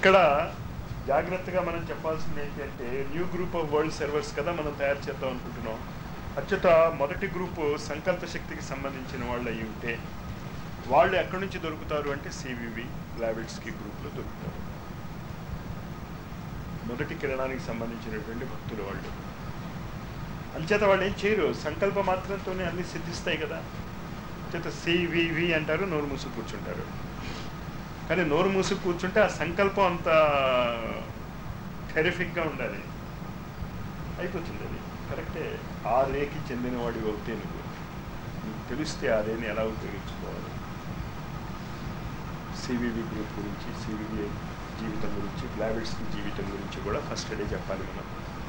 ఇక్కడ జాగ్రత్తగా మనం చెప్పాల్సింది ఏంటంటే new group of world servers కదా మనం తయారు చేద్దాం అనుకుంటున్నాం అచ్చట మొదటి గ్రూపు సంకల్ప శక్తికి సంబంధించిన వాళ్ళు అయి ఉంటే వాళ్ళు ఎక్కడి నుంచి దొరుకుతారు అంటే సివివి గ్లావిడ్స్కి గ్రూప్లో దొరుకుతారు మొదటి కిరణానికి సంబంధించినటువంటి భక్తులు వాళ్ళు అంచేత వాళ్ళు ఏం చేయరు సంకల్ప మాత్రంతోనే అన్ని సిద్ధిస్తాయి కదా చేత సివివి అంటారు నోరు మూసు కూర్చుంటారు కానీ నోరు మూసు కూర్చుంటే ఆ సంకల్పం అంత టెరిఫిక్గా ఉండాలి అయిపోతుంది అది కరెక్టే ఆ రేకి చెందిన వాడి అవుతే నువ్వు నీకు తెలిస్తే ఆ రేని ఎలా ఉపయోగించుకోవాలి సివివి గ్రూప్ గురించి సివివి జీవితం గురించి గ్లావిడ్స్ జీవితం గురించి కూడా ఫస్ట్ డే చెప్పాలి మనం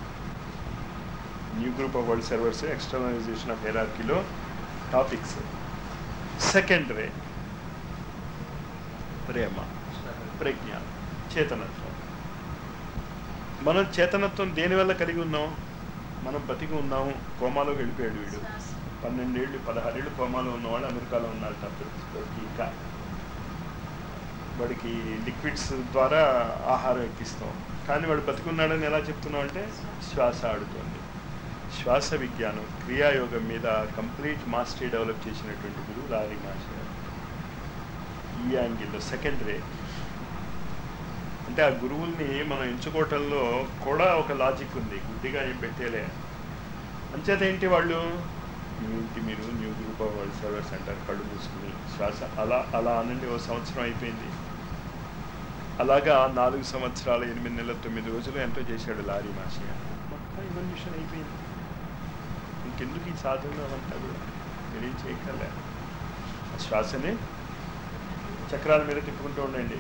new group of world servers externalisation of హెరార్కీలో టాపిక్స్ సెకండ్ రే ప్రేమ ప్రజ్ఞ చేతనత్వం మనం చేతనత్వం దేనివల్ల కలిగి ఉన్నాం మనం బతికి ఉన్నాము కోమాలోకి వెళ్ళిపోయాడు వీడు పన్నెండేళ్ళు పదహారేళ్ళు కోమాలో ఉన్నవాళ్ళు అమెరికాలో ఉన్నారట ఇంకా వాడికి లిక్విడ్స్ ద్వారా ఆహారం ఎక్కిస్తాం కానీ వాడు బతికున్నాడని ఎలా చెప్తున్నాం అంటే శ్వాస ఆడుతోంది శ్వాస విజ్ఞానం క్రియాయోగం మీద కంప్లీట్ మాస్టరీ డెవలప్ చేసినటువంటి గురువు లారీ మాస్టర్ ఈ యాంగిల్లో సెకండ్ రే అంటే ఆ గురువుల్ని మనం ఎంచుకోవటంలో కూడా ఒక లాజిక్ ఉంది గుడ్డిగా ఏం పెట్టేలే అంచేత ఏంటి వాళ్ళు ఏంటి మీరు new group of world service centre కళ్ళు మూసుకుని శ్వాస అలా అలా అనండి ఓ సంవత్సరం అయిపోయింది అలాగా నాలుగు సంవత్సరాలు ఎనిమిది నెలల తొమ్మిది రోజులు ఎంతో చేశాడు లారీ మాషి మొత్తం ఇవల్యూషన్ అయిపోయింది ఇంకెందుకు ఈ సాధన అవంతా కూడా మీరేం చేయగలే ఆ శ్వాసని చక్రాల మీద తిప్పుకుంటూ ఉండండి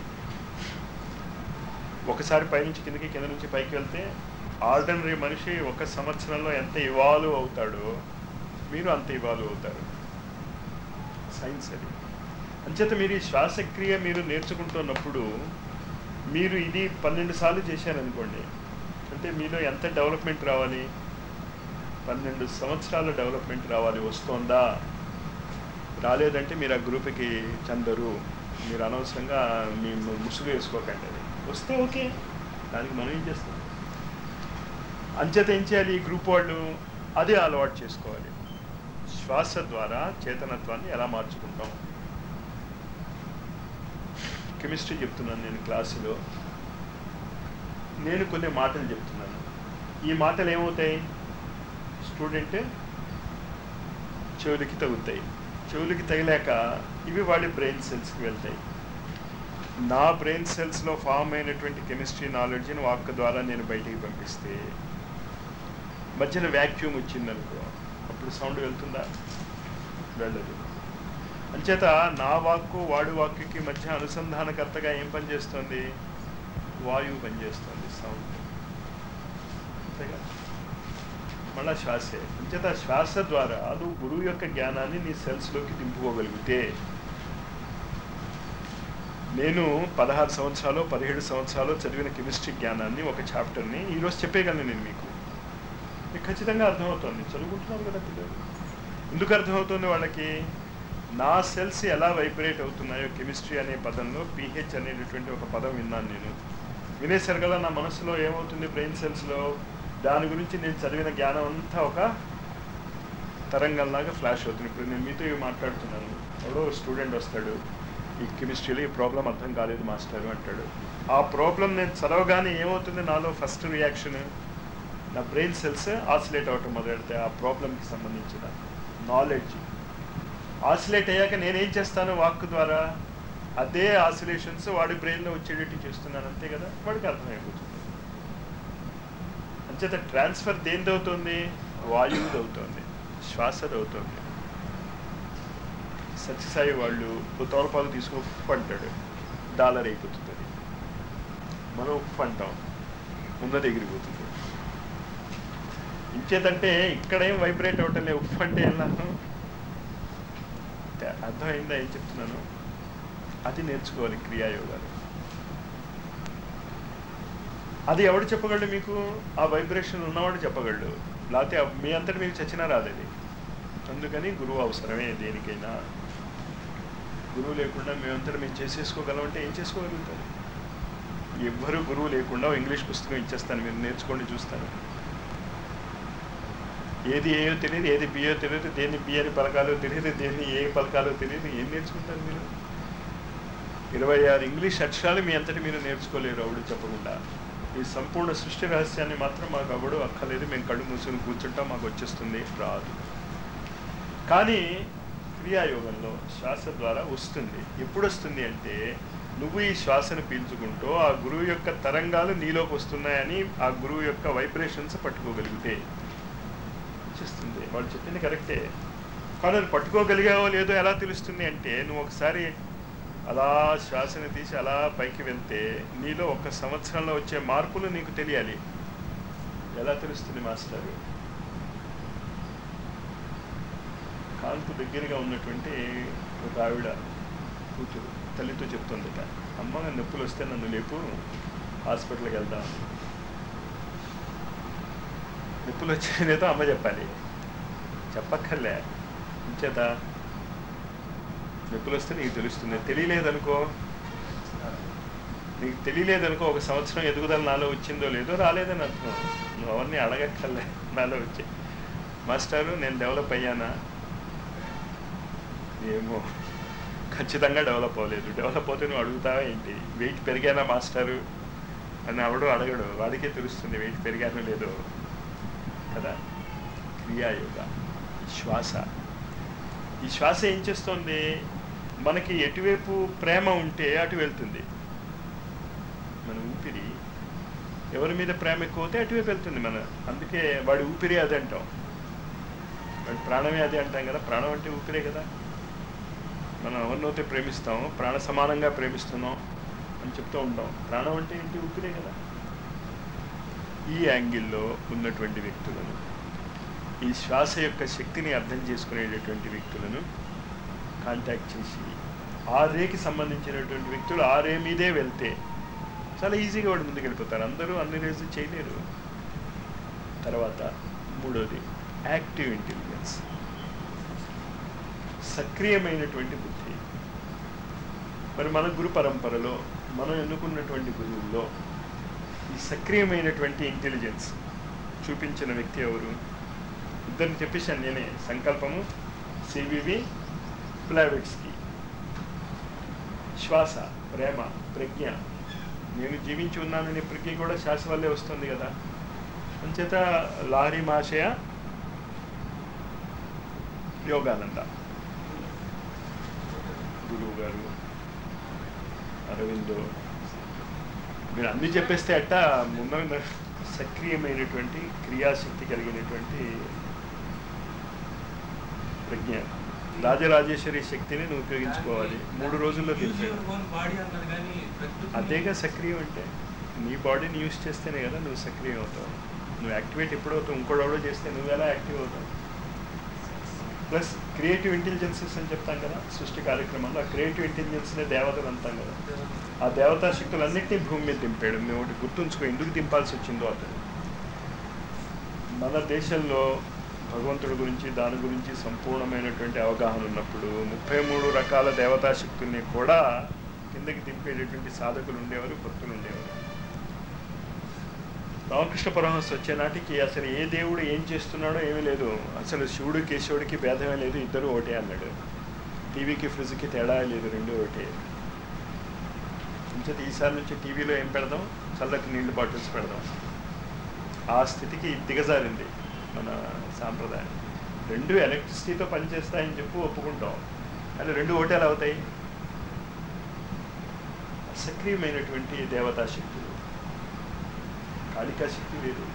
ఒకసారి పైనుంచి కిందకి కింద నుంచి పైకి వెళ్తే ఆర్డినరీ మనిషి ఒక సంవత్సరంలో ఎంత ఇవాల్వ్ అవుతాడో మీరు అంత ఇవాల్వ్ అవుతారు సైన్స్ అది అంచేత మీరు ఈ శ్వాసక్రియ మీరు నేర్చుకుంటున్నప్పుడు మీరు ఇది పన్నెండు సార్లు చేశారనుకోండి అంటే మీలో ఎంత డెవలప్మెంట్ రావాలి పన్నెండు సంవత్సరాల డెవలప్మెంట్ రావాలి వస్తుందా రాలేదంటే మీరు ఆ గ్రూప్కి చెందరు మీరు అనవసరంగా మీ ముసుగు వేసుకోకండి అది వస్తే ఓకే దానికి మనం ఏం చేస్తాం అంచేత ఏం చేయాలి ఈ గ్రూప్ వాళ్ళు అదే అలవాటు చేసుకోవాలి శ్వాస ద్వారా చేతనత్వాన్ని ఎలా మార్చుకుంటాం కెమిస్ట్రీ చెప్తున్నాను నేను క్లాసులో నేను కొన్ని మాటలు చెప్తున్నాను ఈ మాటలు ఏమవుతాయి స్టూడెంట్ చెవులకి తగులుతాయి చెవులకి తగిలాక ఇవి వాళ్ళ బ్రెయిన్ సెల్స్కి వెళ్తాయి నా బ్రెయిన్ సెల్స్లో ఫామ్ అయినటువంటి కెమిస్ట్రీ నాలెడ్జ్ని వాక్ ద్వారా నేను బయటికి పంపిస్తే మధ్యన వ్యాక్యూమ్ వచ్చిందనుకో అప్పుడు సౌండ్ వెళ్తుందా వెళ్ళదు అంచేత నా వాక్కు వాడు వాక్యుకి మధ్య అనుసంధానకర్తగా ఏం పనిచేస్తుంది వాయువు పనిచేస్తుంది సౌండ్ అంతేగా మళ్ళా శ్వాసే అంచేత శ్వాస ద్వారా నువ్వు గురువు యొక్క జ్ఞానాన్ని నీ సెల్స్లోకి దింపుకోగలిగితే నేను పదహారు సంవత్సరాలు పదిహేడు సంవత్సరాలు చదివిన కెమిస్ట్రీ జ్ఞానాన్ని ఒక చాప్టర్ని ఈరోజు చెప్పేయగలను నేను మీకు మీకు ఖచ్చితంగా అర్థమవుతుంది చదువుకుంటున్నారు కదా పిల్లలు ఎందుకు అర్థమవుతుంది వాళ్ళకి నా సెల్స్ ఎలా వైబ్రేట్ అవుతున్నాయో కెమిస్ట్రీ అనే పదంలో పిహెచ్ అనేటటువంటి ఒక పదం విన్నాను నేను వినేసరికల్లా నా మనసులో ఏమవుతుంది బ్రెయిన్ సెల్స్లో దాని గురించి నేను చదివిన జ్ఞానం అంతా ఒక తరంగంలాగా ఫ్లాష్ అవుతుంది ఇప్పుడు నేను మీతో ఇవి మాట్లాడుతున్నాను ఎవడో స్టూడెంట్ వస్తాడు ఈ కెమిస్ట్రీలో ఈ ప్రాబ్లం అర్థం కాలేదు మాస్టర్ అంటాడు ఆ ప్రాబ్లం నేను చదవగానే ఏమవుతుంది నాలో ఫస్ట్ రియాక్షన్ నా బ్రెయిన్ సెల్స్ ఆసిలేట్ అవటం మొదలెడితే ఆ ప్రాబ్లంకి సంబంధించిన నాలెడ్జ్ ఆసిలేట్ అయ్యాక నేనేం చేస్తాను వాక్ ద్వారా అదే ఆసిలేషన్స్ వాడి బ్రెయిన్లో వచ్చేటట్టు చేస్తున్నాను అంతే కదా వాడికి అర్థమైపోతుంది అంచేత ట్రాన్స్ఫర్ దేనిది అవుతుంది వాయువుది అవుతుంది శ్వాసది అవుతుంది సత్యసాయి వాళ్ళు తోలపాలు తీసుకుని ఉప్పు అంటాడు డాలర్ అయిపోతుంది అది మనం ఉప్పు అంటాం ఉన్నది ఎగిరిపోతుంది ఇంచేతంటే ఇక్కడేం వైబ్రేట్ అవటం లేదు ఉప్పు అంటే ఎలా అర్థమైందా ఏం చెప్తున్నాను అది నేర్చుకోవాలి క్రియాయోగాలు అది ఎవడు చెప్పగలడు మీకు ఆ వైబ్రేషన్ ఉన్నవాడు చెప్పగలడు లేకపోతే మీ అంతటి మీకు చచ్చినా రాదది అందుకని గురువు అవసరమే దేనికైనా గురువు లేకుండా మేమంతటా మేము చేసేసుకోగలం అంటే ఏం చేసుకోగలుగుతారు ఎవ్వరు గురువు లేకుండా ఓ ఇంగ్లీష్ పుస్తకం ఇచ్చేస్తాను మీరు నేర్చుకోండి చూస్తాను ఏది ఏయో తెలియదు ఏది బియో తెలియదు దేన్ని బి అని పలకాలో తెలియదు దేన్ని ఏ పలకాలో తెలియదు ఏం నేర్చుకుంటారు మీరు ఇరవై ఆరు ఇంగ్లీష్ అక్షరాలు మీ అంతటి మీరు నేర్చుకోలేరు అవుడు చెప్పకుండా ఈ సంపూర్ణ సృష్టి రహస్యాన్ని మాత్రం మాకు అవడు అక్కర్లేదు మేము కళ్ళు మూసుకుని కూర్చుంటాం మాకు వచ్చేస్తుంది రాదు కానీ క్రియాయోగంలో శ్వాస ద్వారా వస్తుంది ఎప్పుడు వస్తుంది అంటే నువ్వు ఈ శ్వాసను పీల్చుకుంటూ ఆ గురువు యొక్క తరంగాలు నీలోకి వస్తున్నాయని ఆ గురువు యొక్క వైబ్రేషన్స్ పట్టుకోగలిగితే వచ్చేస్తుంది వాళ్ళు చెప్పింది కరెక్టే కానీ అది పట్టుకోగలిగావో లేదో ఎలా తెలుస్తుంది అంటే నువ్వు ఒకసారి అలా శ్వాసని తీసి అలా పైకి వెళ్తే నీలో ఒక సంవత్సరంలో వచ్చే మార్పులు నీకు తెలియాలి ఎలా తెలుస్తుంది మాస్టర్ కాంతు దగ్గరగా ఉన్నటువంటి ఒక ఆవిడ కూతురు తల్లితో చెప్తుందట అమ్మ నొప్పులు వస్తే నన్ను లేపు హాస్పిటల్కి వెళ్దాం నొప్పులు వచ్చేదేదో అమ్మ చెప్పాలి చెప్పక్కర్లే ఇంచేత నొప్పులు వస్తే నీకు తెలుస్తుంది తెలియలేదనుకో నీకు తెలియలేదనుకో ఒక సంవత్సరం ఎదుగుదల నాలో వచ్చిందో లేదో రాలేదని అర్థం నువ్వు అవన్నీ అడగక్కర్లే నాలో వచ్చి మాస్టారు నేను డెవలప్ అయ్యానా ఏమో ఖచ్చితంగా డెవలప్ అవ్వలేదు డెవలప్ అవుతే నువ్వు అడుగుతావా ఏంటి వెయిట్ పెరిగానా మాస్టారు అని అవడు అడగడు వాడికే తెలుస్తుంది వెయిట్ పెరిగానో లేదో కదా క్రియాయోగ శ్వాస ఈ శ్వాస ఏం చేస్తుంది మనకి ఎటువైపు ప్రేమ ఉంటే అటు వెళ్తుంది మన ఊపిరి ఎవరి మీద ప్రేమ ఎక్కువ అవుతే అటువైపు వెళ్తుంది మన అందుకే వాడి ఊపిరి అది అంటాం వాడి ప్రాణమే అది అంటాం కదా ప్రాణం అంటే ఊపిరే కదా మనం ఎవరినైతే ప్రేమిస్తాం ప్రాణ సమానంగా ప్రేమిస్తున్నాం అని చెప్తూ ఉంటాం ప్రాణం అంటే ఏంటి ఊపిరే కదా ఈ యాంగిల్లో ఉన్నటువంటి వ్యక్తులను ఈ శ్వాస యొక్క శక్తిని అర్థం చేసుకునేటటువంటి వ్యక్తులను కాంటాక్ట్ చేసి ఆ రేకి సంబంధించినటువంటి వ్యక్తులు ఆ రే మీదే వెళ్తే చాలా ఈజీగా వాడు ముందుకు వెళ్ళిపోతారు అందరూ అన్ని రేసు చేయలేరు తర్వాత మూడోది యాక్టివ్ ఇంటెలిజెన్స్ సక్రియమైనటువంటి బుద్ధి మరి మన గురు పరంపరలో మనం ఎన్నుకున్నటువంటి గురువుల్లో ఈ సక్రియమైనటువంటి ఇంటెలిజెన్స్ చూపించిన వ్యక్తి ఎవరు ఇద్దరిని చెప్పేశాను నేనే సంకల్పము సివివి ప్లావెట్స్కి శ్వాస ప్రేమ ప్రజ్ఞ నేను జీవించి ఉన్నాననే ప్రజ్ఞ కూడా శ్వాస వల్లే వస్తుంది కదా అంచేత లారీ మాషయ యోగానంద గురువు గారు అరవిందో మీరు అన్ని చెప్పేస్తే అట్ట ముందు సక్రియమైనటువంటి క్రియాశక్తి కలిగినటువంటి ప్రజ్ఞ రాజరాజేశ్వరి శక్తిని నువ్వు ఉపయోగించుకోవాలి మూడు రోజుల్లో తెలిపాడు బాడీ అన్నారు కానీ ప్రకృతి అదేగా సక్రియం అంటే నీ బాడీని యూస్ చేస్తేనే కదా నువ్వు సక్రియం అవుతావు నువ్వు యాక్టివేట్ ఎప్పుడు అవుతావు ఇంకోడెవడో చేస్తే నువ్వు ఎలా యాక్టివ్ అవుతావు ప్లస్ క్రియేటివ్ ఇంటెలిజెన్సెస్ అని చెప్తాం కదా సృష్టి కార్యక్రమంలో ఆ క్రియేటివ్ ఇంటెలిజెన్స్నే దేవతలు అంటాం కదా ఆ దేవతా శక్తులన్నింటినీ భూమి మీద దింపాడు మేము ఒకటి గుర్తుంచుకో ఎందుకు దింపాల్సి వచ్చిందో అతను మన దేశంలో భగవంతుడి గురించి దాని గురించి సంపూర్ణమైనటువంటి అవగాహన ఉన్నప్పుడు ముప్పై మూడు రకాల దేవతా శక్తుల్ని కూడా కిందకి దింపేటటువంటి సాధకులు ఉండేవారు భక్తులు ఉండేవారు రామకృష్ణ పరమహంస వచ్చే నాటికి అసలు ఏ దేవుడు ఏం చేస్తున్నాడో ఏమీ లేదు అసలు శివుడు కేశవుడికి భేదమే లేదు ఇద్దరు ఒకటే అన్నాడు టీవీకి ఫ్రిడ్జ్కి తేడా లేదు రెండు ఒకటే ఇంచేత ఈసారి నుంచి టీవీలో ఏం పెడదాం చల్లకి నీళ్లు బాటిల్స్ పెడదాం ఆ స్థితికి దిగజారింది మన సాంప్రదాయం రెండు ఎలక్ట్రిసిటీతో పనిచేస్తాయని చెప్పి ఒప్పుకుంటాం కానీ రెండు ఓటేలు అవుతాయి సక్రియమైనటువంటి దేవతా శక్తులు కాళికా శక్తి వేరు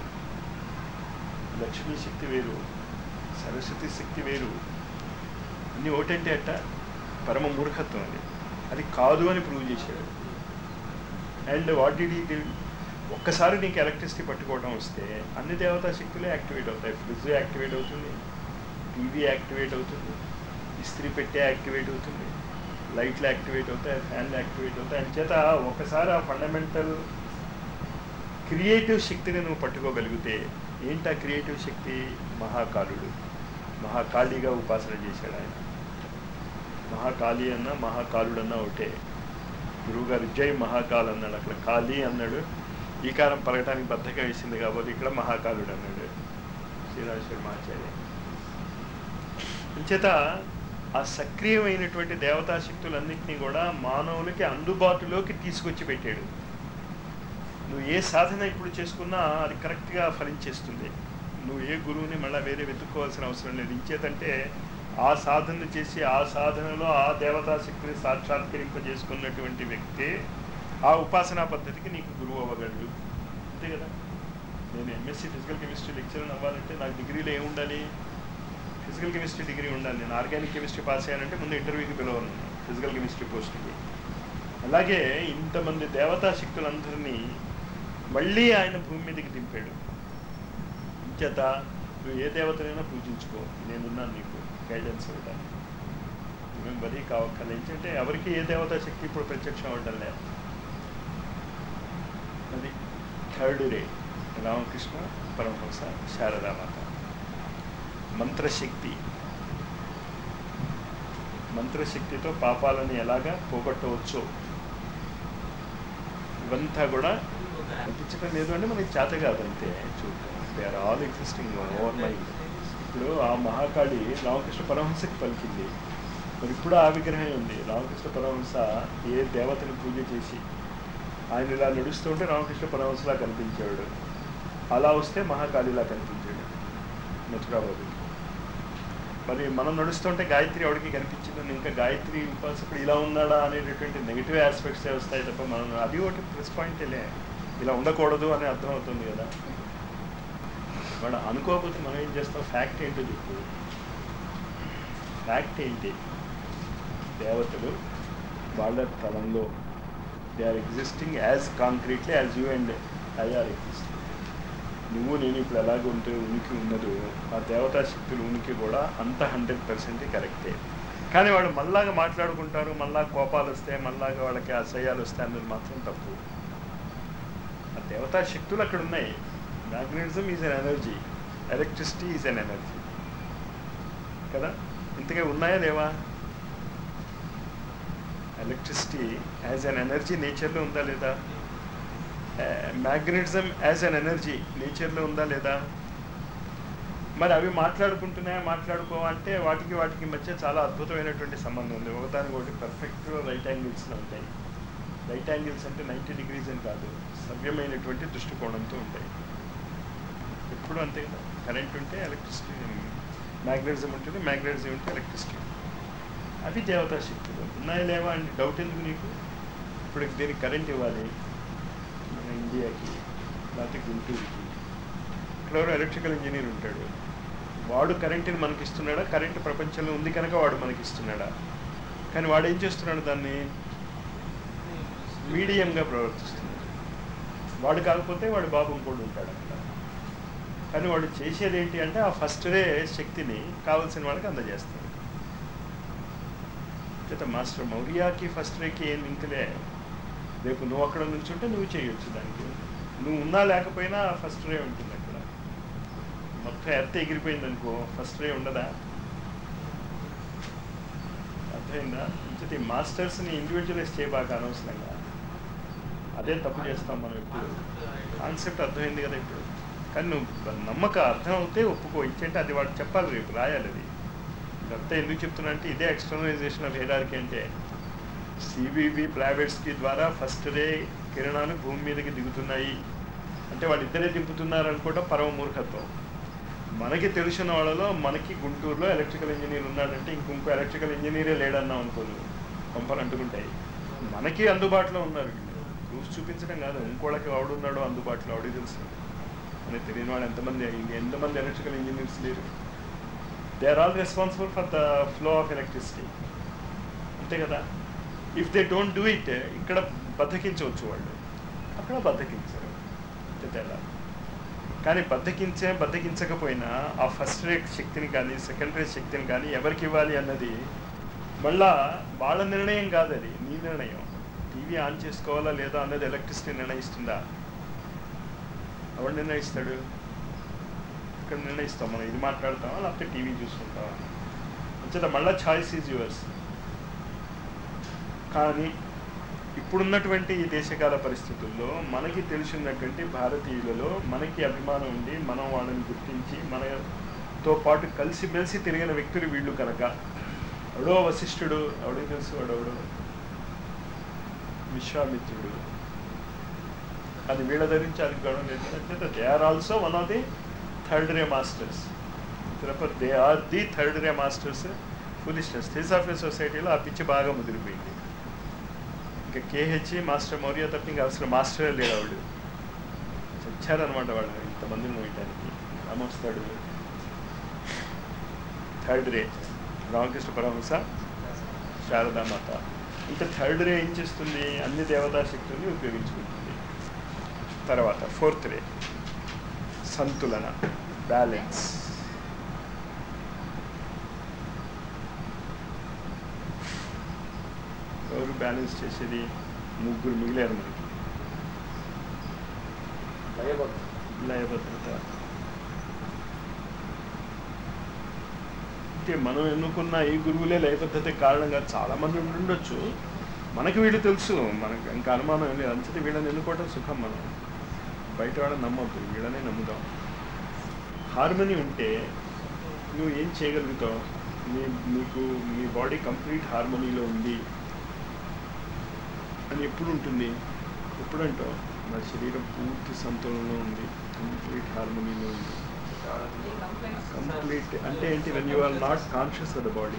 లక్ష్మీ శక్తి వేరు సరస్వతి శక్తి వేరు అన్ని ఒకటంటే అట్ట పరమ మూర్ఖత్వం అది అది కాదు అని ప్రూవ్ చేశాడు అండ్ వాట్ డిడ్ ఈ ఒక్కసారి నీకు ఎలక్ట్రిసిటీ పట్టుకోవడం వస్తే అన్ని దేవతా శక్తులే యాక్టివేట్ అవుతాయి ఫ్రిడ్జ్ యాక్టివేట్ అవుతుంది టీవీ యాక్టివేట్ అవుతుంది ఇస్త్రీ పెట్టే యాక్టివేట్ అవుతుంది లైట్లు యాక్టివేట్ అవుతాయి ఫ్యాన్లు యాక్టివేట్ అవుతాయి అంచేత ఒకసారి ఆ ఫండమెంటల్ క్రియేటివ్ శక్తిని నువ్వు పట్టుకోగలిగితే ఏంటి ఆ క్రియేటివ్ శక్తి మహాకాలుడు మహాకాళిగా ఉపాసన చేశాడు ఆయన మహాకాళి అన్న మహాకాలుడు అన్న ఒకటే గురువుగారు జై మహాకాల్ అన్నాడు అక్కడ కాళీ అన్నాడు ఈ కాలం పలకటానికి బద్ధకం వేసింది కాబట్టి ఇక్కడ మహాకాలుడు అన్నాడు శ్రీరాజేశ్వరి ఆచార్య అంచేత ఆ సక్రియమైనటువంటి దేవతా శక్తులన్నింటినీ కూడా మానవులకి అందుబాటులోకి తీసుకొచ్చి పెట్టాడు నువ్వు ఏ సాధన ఇప్పుడు చేసుకున్నా అది కరెక్ట్గా ఫలించేస్తుంది నువ్వు ఏ గురువుని మళ్ళీ వేరే వెతుక్కోవాల్సిన అవసరం లేదు ఇంచేతంటే ఆ సాధన చేసి ఆ సాధనలో ఆ దేవతా శక్తిని సాక్షాత్కరింపజేసుకున్నటువంటి వ్యక్తి ఆ ఉపాసనా పద్ధతికి నీకు గురువు అవ్వగలడు అంతే కదా నేను ఎంఎస్సీ ఫిజికల్ కెమిస్ట్రీ లెక్చరర్ అవ్వాలంటే నాకు డిగ్రీలో ఏమి ఉండాలి ఫిజికల్ కెమిస్ట్రీ డిగ్రీ ఉండాలి నేను ఆర్గానిక్ కెమిస్ట్రీ పాస్ అయ్యానంటే ముందు ఇంటర్వ్యూకి పిలవను ఫిజికల్ కెమిస్ట్రీ పోస్ట్కి అలాగే ఇంతమంది దేవతా శక్తులందరినీ మళ్ళీ ఆయన భూమి మీదకి దింపాడు చేత నువ్వు ఏ దేవతనైనా పూజించుకో నేనున్నాను నీకు గైడెన్స్ ఇవ్వడానికి నువ్వేం వరీ కావక్కర్లేదు ఏంటంటే ఎవరికి ఏ దేవతా శక్తి ఇప్పుడు ప్రత్యక్షం అవడం లేదు అది థర్డ్ రే రామకృష్ణ పరమహంస శారదామాత మంత్రశక్తి మంత్రశక్తితో పాపాలను ఎలాగా పోగొట్టవచ్చో ఇవంతా కూడా అనిపించడం లేదు అంటే మనకి చేత కాదంతే చూద్దాం they are all existing over mind ఇప్పుడు ఆ మహాకాళి రామకృష్ణ పరమహంసకి పలికింది మరి ఇప్పుడు ఆ విగ్రహం ఉంది రామకృష్ణ పరమహంస ఏ దేవతని పూజ చేసి ఆయన ఇలా నడుస్తుంటే రామకృష్ణ పరమహంసలా కనిపించాడు అలా వస్తే మహాకాళిలా కనిపించాడు మథురాబాబుకి మరి మనం నడుస్తుంటే గాయత్రి ఎవరికి కనిపించిందని ఇంకా గాయత్రి ఉపాసకుడు ఇలా ఉన్నాడా అనేటటువంటి నెగిటివ్ ఆస్పెక్ట్స్ వస్తాయి తప్ప మనం అది ఒకటి ప్లస్ పాయింటేలే ఇలా ఉండకూడదు అని అర్థం అవుతుంది కదా వాడు అనుకోకపోతే మనం ఏం చేస్తాం ఫ్యాక్ట్ ఏంటో చెప్పు ఫ్యాక్ట్ ఏంటి దేవతలు వాళ్ళ తలంలో they are existing as concretely as you and I are existing నువ్వు నేను ఇప్పుడు ఎలాగ ఉంటే ఉనికి ఉన్నదో ఆ దేవతా శక్తుల ఉనికి కూడా అంత హండ్రెడ్ పర్సెంట్ కరెక్టే కానీ వాళ్ళు మళ్ళాగా మాట్లాడుకుంటారు మళ్ళా కోపాలు వస్తాయి మళ్ళాగా వాళ్ళకి అసహ్యాలు వస్తాయి అన్నది మాత్రం తప్పు ఆ దేవతా శక్తులు అక్కడ ఉన్నాయి magnetism is an energy electricity is an energy కదా ఇంతకే ఉన్నాయా లేవా ఎలక్ట్రిసిటీ యాజ్ అన్ ఎనర్జీ నేచర్లో ఉందా లేదా మ్యాగ్నెటిజం యాజ్ అన్ ఎనర్జీ నేచర్లో ఉందా లేదా మరి అవి మాట్లాడుకుంటున్నాయా మాట్లాడుకోవంటే వాటికి వాటికి మధ్య చాలా అద్భుతమైనటువంటి సంబంధం ఉంది ఒకదానికి ఒకటి పర్ఫెక్ట్ రైట్ యాంగిల్స్లో ఉంటాయి రైట్ యాంగిల్స్ అంటే నైంటీ డిగ్రీస్ అని కాదు సవ్యమైనటువంటి దృష్టికోణంతో ఉంటాయి ఎప్పుడు అంతే కదా కరెంట్ ఉంటే ఎలక్ట్రిసిటీ మ్యాగ్నెటిజం ఉంటుంది మ్యాగ్నెటిజం ఉంటే ఎలక్ట్రిసిటీ అవి దేవతా శక్తులు ఉన్నాయా లేవా అంటే డౌట్ ఎందుకు నీకు ఇప్పుడు దీనికి కరెంట్ ఇవ్వాలి మన ఇండియాకి లేకపోతే గుంటూరుకి ఇక్కడ ఎవరో ఎలక్ట్రికల్ ఇంజనీర్ ఉంటాడు వాడు కరెంటుని మనకి ఇస్తున్నాడా కరెంట్ ప్రపంచంలో ఉంది కనుక వాడు మనకి ఇస్తున్నాడా కానీ వాడు ఏం చేస్తున్నాడు దాన్ని మీడియంగా ప్రవర్తిస్తున్నాడు వాడు కాకపోతే వాడు బాబు ఇంకోటి ఉంటాడు అక్కడ కానీ వాడు చేసేది ఏంటి అంటే ఆ ఫస్ట్ రే శక్తిని కావాల్సిన వాళ్ళకి అందజేస్తాడు చేత మాస్టర్ మౌర్యాకి ఫస్ట్ రేకి ఏం లింకులే రేపు నువ్వు అక్కడ నుంచుంటే నువ్వు చేయొచ్చు దానికి నువ్వు ఉన్నా లేకపోయినా ఫస్ట్ రే ఉంటుంది అక్కడ మొత్తం ఎర్త్ ఎగిరిపోయింది అనుకో ఫస్ట్ రే ఉండదా అర్థమైందా ఇంకటి మాస్టర్స్ని ఇండివిజువలైజ్ చేయబాక అనవసరంగా అదే తప్పు చేస్తాం మనం ఇప్పుడు కాన్సెప్ట్ అర్థమైంది కదా ఇప్పుడు కానీ నువ్వు నమ్మక అర్థం అవుతే ఒప్పుకో ఇచ్చేంటే అది వాడు చెప్పాలి రేపు రాయాలి అది ఇదంతా ఎందుకు చెప్తున్నా అంటే ఇదే ఎక్స్టర్నలైజేషన్ ఆఫ్ హెరార్కి అంటే సిబిబి ప్రైవేట్స్కి ద్వారా ఫస్ట్ డే కిరణాలు భూమి మీదకి దిగుతున్నాయి అంటే వాళ్ళిద్దరే దింపుతున్నారు అనుకోవడం పరమ మూర్ఖత్వం మనకి తెలిసిన వాళ్ళలో మనకి గుంటూరులో ఎలక్ట్రికల్ ఇంజనీర్ ఉన్నాడంటే ఇంకొక ఎలక్ట్రికల్ ఇంజనీరే లేడన్నాం అనుకోదు కొంపలు అంటుకుంటాయి మనకి అందుబాటులో ఉన్నారు ప్రూఫ్ చూపించడం కాదు ఇంకోళ్ళకి వాడున్నాడో అందుబాటులో ఆవిడ తెలుసు మనకి తెలియని వాళ్ళు ఎంతమంది ఎంతమంది ఎలక్ట్రికల్ ఇంజనీర్స్ లేరు they are all responsible for the flow of electricity అంతే కదా if they don't do it ఇక్కడ బద్దకించవచ్చు వాళ్ళు అక్కడ బద్దకించరు అంతే తేడా కానీ బద్దకించే బద్దకించకపోయినా ఆ ఫస్ట్ రేట్ శక్తిని కానీ సెకండ్ రేట్ శక్తిని కానీ ఎవరికి ఇవ్వాలి అన్నది మళ్ళా వాళ్ళ నిర్ణయం కాదు అది నీ నిర్ణయం టీవీ ఆన్ చేసుకోవాలా లేదా అన్నది ఎలక్ట్రిసిటీ నిర్ణయిస్తుందా ఎవడు నిర్ణయిస్తాడు ఇక్కడ నిర్ణయిస్తాం మనం ఇది మాట్లాడతామా లేకపోతే టీవీ చూసుకుంటామా అంచేత మళ్ళీ ఛాయిస్ ఈజ్ యువర్స్ కానీ ఇప్పుడున్నటువంటి ఈ దేశకాల పరిస్థితుల్లో మనకి తెలిసినటువంటి భారతీయులలో మనకి అభిమానం ఉండి మనం వాళ్ళని గుర్తించి మనతో పాటు కలిసి మెలిసి తిరిగిన వ్యక్తులు వీళ్ళు కనుక ఎవడో వశిష్ఠుడు ఎవడో తెలుసు వాడెవడో విశ్వామిత్రుడు అది వీళ్ళ ధరించి అది గౌరవం లేదు they are also one of the third ray masters తరఫర్ they are the third ray masters foolishness Theosophy సొసైటీలో ఆ పిచ్చి బాగా ముదిరిపోయింది ఇంకా కేహెచ్ మాస్టర్ మౌర్య తప్ప ఇంకా అసలు మాస్టరే లేడు ఆవిడ చచ్చారనమాట వాళ్ళు ఇంతమందిని మోయటానికి రామొస్తాడు థర్డ్ రే రామకృష్ణ పరమహంస శారదామాత ఇంకా థర్డ్ రే ఏం చేస్తుంది అన్ని దేవతా శక్తుల్ని ఉపయోగించుకుంటుంది తర్వాత ఫోర్త్ రే సంతులన బ్యాలెన్స్ ఎవరు బ్యాలెన్స్ చేసేది ముగ్గురు మిగిలారు మనకి లయభద్రత అంటే మనం ఎన్నుకున్న ఈ గురువులే లయబద్ధత కారణంగా చాలా మంది ఉండి ఉండొచ్చు మనకి వీళ్ళు తెలుసు మనకి ఇంకా అనుమానం ఏం లేదు అంతటి వీళ్ళని ఎన్నుకోవటం సుఖం మనం బయట వాళ్ళని నమ్మొద్దు వీళ్ళనే నమ్ముదాం హార్మనీ ఉంటే నువ్వు ఏం చేయగలుగుతావు నీ నీకు నీ బాడీ కంప్లీట్ హార్మనీలో ఉంది అని ఎప్పుడు ఉంటుంది ఎప్పుడంటావు నా శరీరం పూర్తి సంతులనలో ఉంది కంప్లీట్ హార్మనీలో ఉంది కంప్లీట్ అంటే ఏంటి when you are not conscious of the body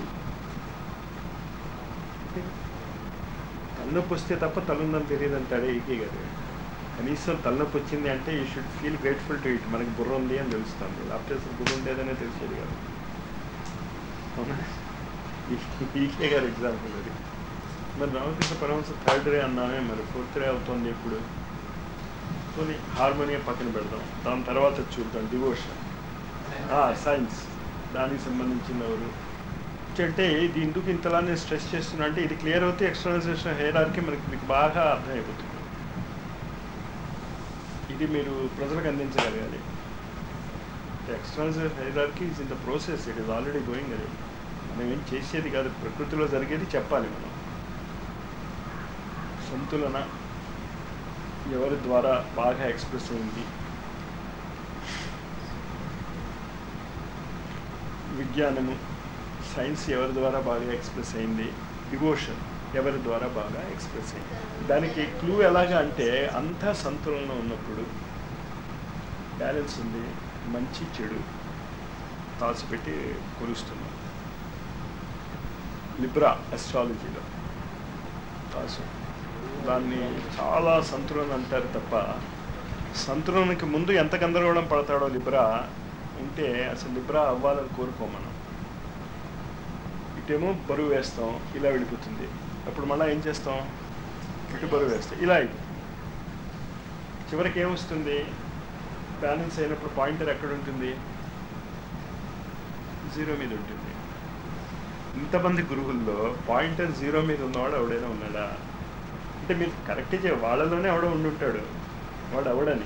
తలనొప్పి వస్తే తప్ప తలుందని తెలియదు అంటాడే ఈకే కదా కనీసం తలనొప్పి వచ్చింది అంటే you should feel grateful to it మనకి బుర్ర ఉంది అని తెలుస్తుంది లేకపోతే అసలు బుర్ర ఉండేదనే తెలిసేది కదా అవునా ఈకే గారు ఎగ్జాంపుల్ అది మరి రామకృష్ణ పరమహంస థర్డ్ రే అన్నామే మరి ఫోర్త్ రే అవుతుంది ఎప్పుడు కొన్ని హార్మోనియం పక్కన పెడదాం దాని తర్వాత చూద్దాం డివోషన్ సైన్స్ దానికి సంబంధించిన ఎవరు అంటే ఇది ఎందుకు ఇంతలా నేను స్ట్రెస్ చేస్తున్నా అంటే ఇది క్లియర్ అవుతే ఎక్స్టర్నలైజేషన్ హెయిరార్కి మనకి మీకు బాగా అర్థమైపోతుంది ఇది మీరు ప్రజలకు అందించగలగాలి externalisation hierarchy is in the process it is already going అది మనం ఏం చేసేది కాదు ప్రకృతిలో జరిగేది చెప్పాలి మనం సంతులన ఎవరి ద్వారా బాగా ఎక్స్ప్రెస్ అయింది విజ్ఞానము సైన్స్ ఎవరి ద్వారా బాగా ఎక్స్ప్రెస్ అయింది డివోషన్ ఎవరి ద్వారా బాగా ఎక్స్ప్రెస్ అయింది దానికి క్లూ ఎలాగా అంటే అంతా సంతులనం ఉన్నప్పుడు బ్యాలెన్స్ ఉంది మంచి చెడు తాసు పెట్టి కొలుస్తున్నాం లిబ్రా అస్ట్రాలజీలో తాసు దాన్ని చాలా సంతులనం అంటారు తప్ప సంతులనకి ముందు ఎంత గందరగోళం పడతాడో లిబ్రా ఉంటే అసలు లిబ్రా అవ్వాలని కోరుకోం మనం ఇటేమో బరువు వేస్తాం ఇలా వెళ్ళిపోతుంది అప్పుడు మళ్ళీ ఏం చేస్తాం ఇటు బరువు వేస్తాం ఇలా అయిపోతుంది చివరికి ఏమొస్తుంది బ్యాలెన్స్ అయినప్పుడు పాయింటర్ ఎక్కడ ఉంటుంది జీరో మీద ఉంటుంది ఇంతమంది గురువుల్లో పాయింటర్ జీరో మీద ఉన్నవాడు ఎవడైనా ఉన్నాడా అంటే మీరు కరెక్ట్ చే వాళ్ళలోనే ఎవడో ఉండి ఉంటాడు వాడు ఎవడని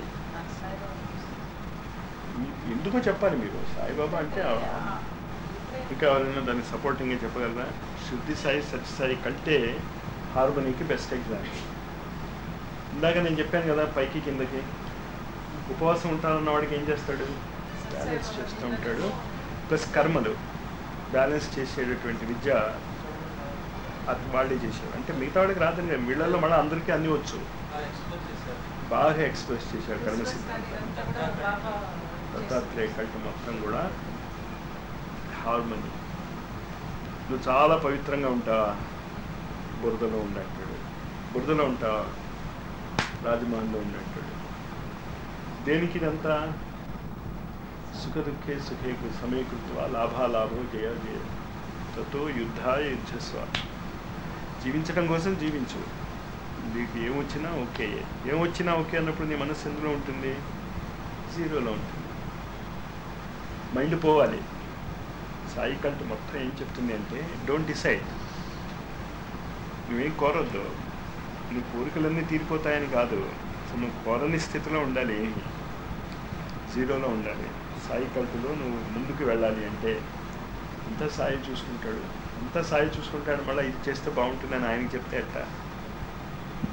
ఎందుకో చెప్పాలి మీరు సాయిబాబా అంటే ఇంకా ఎవరైనా దాన్ని సపోర్టింగ్గా చెప్పగలరా శుద్ధి సాయి సత్య సాయి కంటే హార్మోనీకి బెస్ట్ ఎగ్జాంపుల్ ఇందాక నేను చెప్పాను కదా పైకి కిందకి ఉపవాసం ఉంటానన్న వాడికి ఏం చేస్తాడు బ్యాలెన్స్ చేస్తూ ఉంటాడు ప్లస్ కర్మలు బ్యాలెన్స్ చేసేటటువంటి విద్య అది వాళ్ళే చేసేవారు అంటే మిగతా వాడికి రాదని కాదు. వీళ్ళల్లో మళ్ళీ అందరికీ అన్నీ వచ్చు ఎక్స్ప్లోర్ చేశారు బాగా ఎక్స్ప్రెస్ చేశారు కర్మ సిద్ధాంతం దత్తాత్రేయ కల్ట్ మొత్తం కూడా హార్మనీ నువ్వు చాలా పవిత్రంగా ఉంటావా బురదలో ఉండంటాడు బురదలో ఉంటావా రాజమహల్లో ఉండంటాడు దేనికి ఇదంతా సుఖ దుఃఖే సుఖే సమీకృత్వ లాభాలాభో జయ జయ తతో యుద్ధాయ యుద్ధస్వ జీవించడం కోసం జీవించు నీకు ఏమొచ్చినా ఓకే ఏమొచ్చినా ఓకే అన్నప్పుడు నీ మనసు ఎందులో ఉంటుంది జీరోలో ఉంటుంది మైండ్ పోవాలి సాయి కంట మొత్తం ఏం చెప్తుంది అంటే డోంట్ డిసైడ్ నువ్వేం కోరొద్దు నీ కోరికలన్నీ తీరిపోతాయని కాదు అసలు నువ్వు కోరని స్థితిలో ఉండాలి జీరోలో ఉండాలి సాయి కల్పులో నువ్వు ముందుకు వెళ్ళాలి అంటే అంతా సాయి చూసుకుంటాడు అంతా సాయి చూసుకుంటాడు మళ్ళీ ఇది చేస్తే బాగుంటుందని ఆయనకి చెప్తే ఎట్టా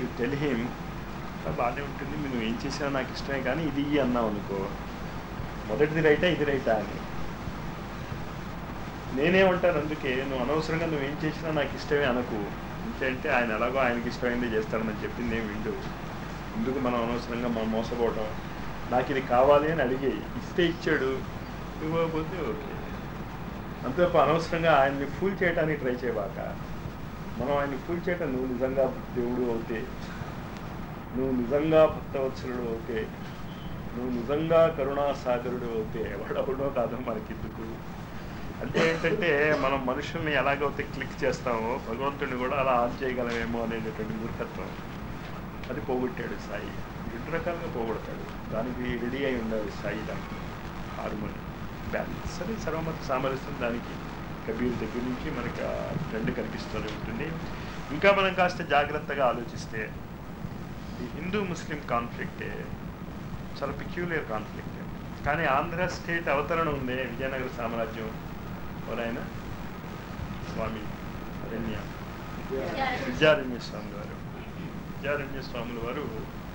యూ టెల్ హిమ్ బాగానే ఉంటుంది నువ్వు ఏం చేసినా నాకు ఇష్టమే కానీ ఇది ఇయ్యి అన్నావు అనుకో మొదటిది రైటా ఇది రైటా అని నేనేమంటాను అందుకే నువ్వు అనవసరంగా నువ్వు ఏం చేసినా నాకు ఇష్టమే అనకు ఇంకేంటే ఆయన ఎలాగో ఆయనకి ఇష్టమైంది చేస్తాడని చెప్పింది నేను విండు ఎందుకు మనం అనవసరంగా మనం మోసపోవటం నాకు ఇది కావాలి అని అడిగి ఇస్తే ఇచ్చాడు ఇవ్వకపోతే ఓకే అంతే తప్ప అనవసరంగా ఆయన్ని ఫూల్ చేయడానికి ట్రై చేయబాక మనం ఆయన్ని ఫూల్ చేయటం నువ్వు నిజంగా దేవుడు అవుతే నువ్వు నిజంగా భక్తవత్సలుడు అవుతే నువ్వు నిజంగా కరుణాసాగరుడు అవుతే ఎవడెవడో కాదో మనకిందుకు అంటే ఏంటంటే మనం మనుషుల్ని ఎలాగైతే క్లిక్ చేస్తామో భగవంతుడిని కూడా అలా ఆన్ చేయగలమేమో అనేటటువంటి మూర్ఖత్వం అది పోగొట్టాడు సాయి రెండు రకాలుగా పోగొడతాడు దానికి రెడీ అయి ఉండాలి సాయి దానికి హార్మోన్ బ్యాలెన్స్ సరే సర్వమత సామరస్యం దానికి కబీర్ దగ్గర నుంచి మనకి ఆ ట్రెండ్ కనిపిస్తూనే ఉంటుంది ఇంకా మనం కాస్త జాగ్రత్తగా ఆలోచిస్తే ఈ హిందూ ముస్లిం కాన్ఫ్లిక్టే చాలా పిక్యులర్ కాన్ఫ్లిక్ట్ కానీ ఆంధ్ర స్టేట్ అవతరణ ఉంది విజయనగర సామ్రాజ్యం ఎవరైనా స్వామి అరణ్య విద్యారణ్య స్వామి వారు విద్యారణ్య స్వాముల వారు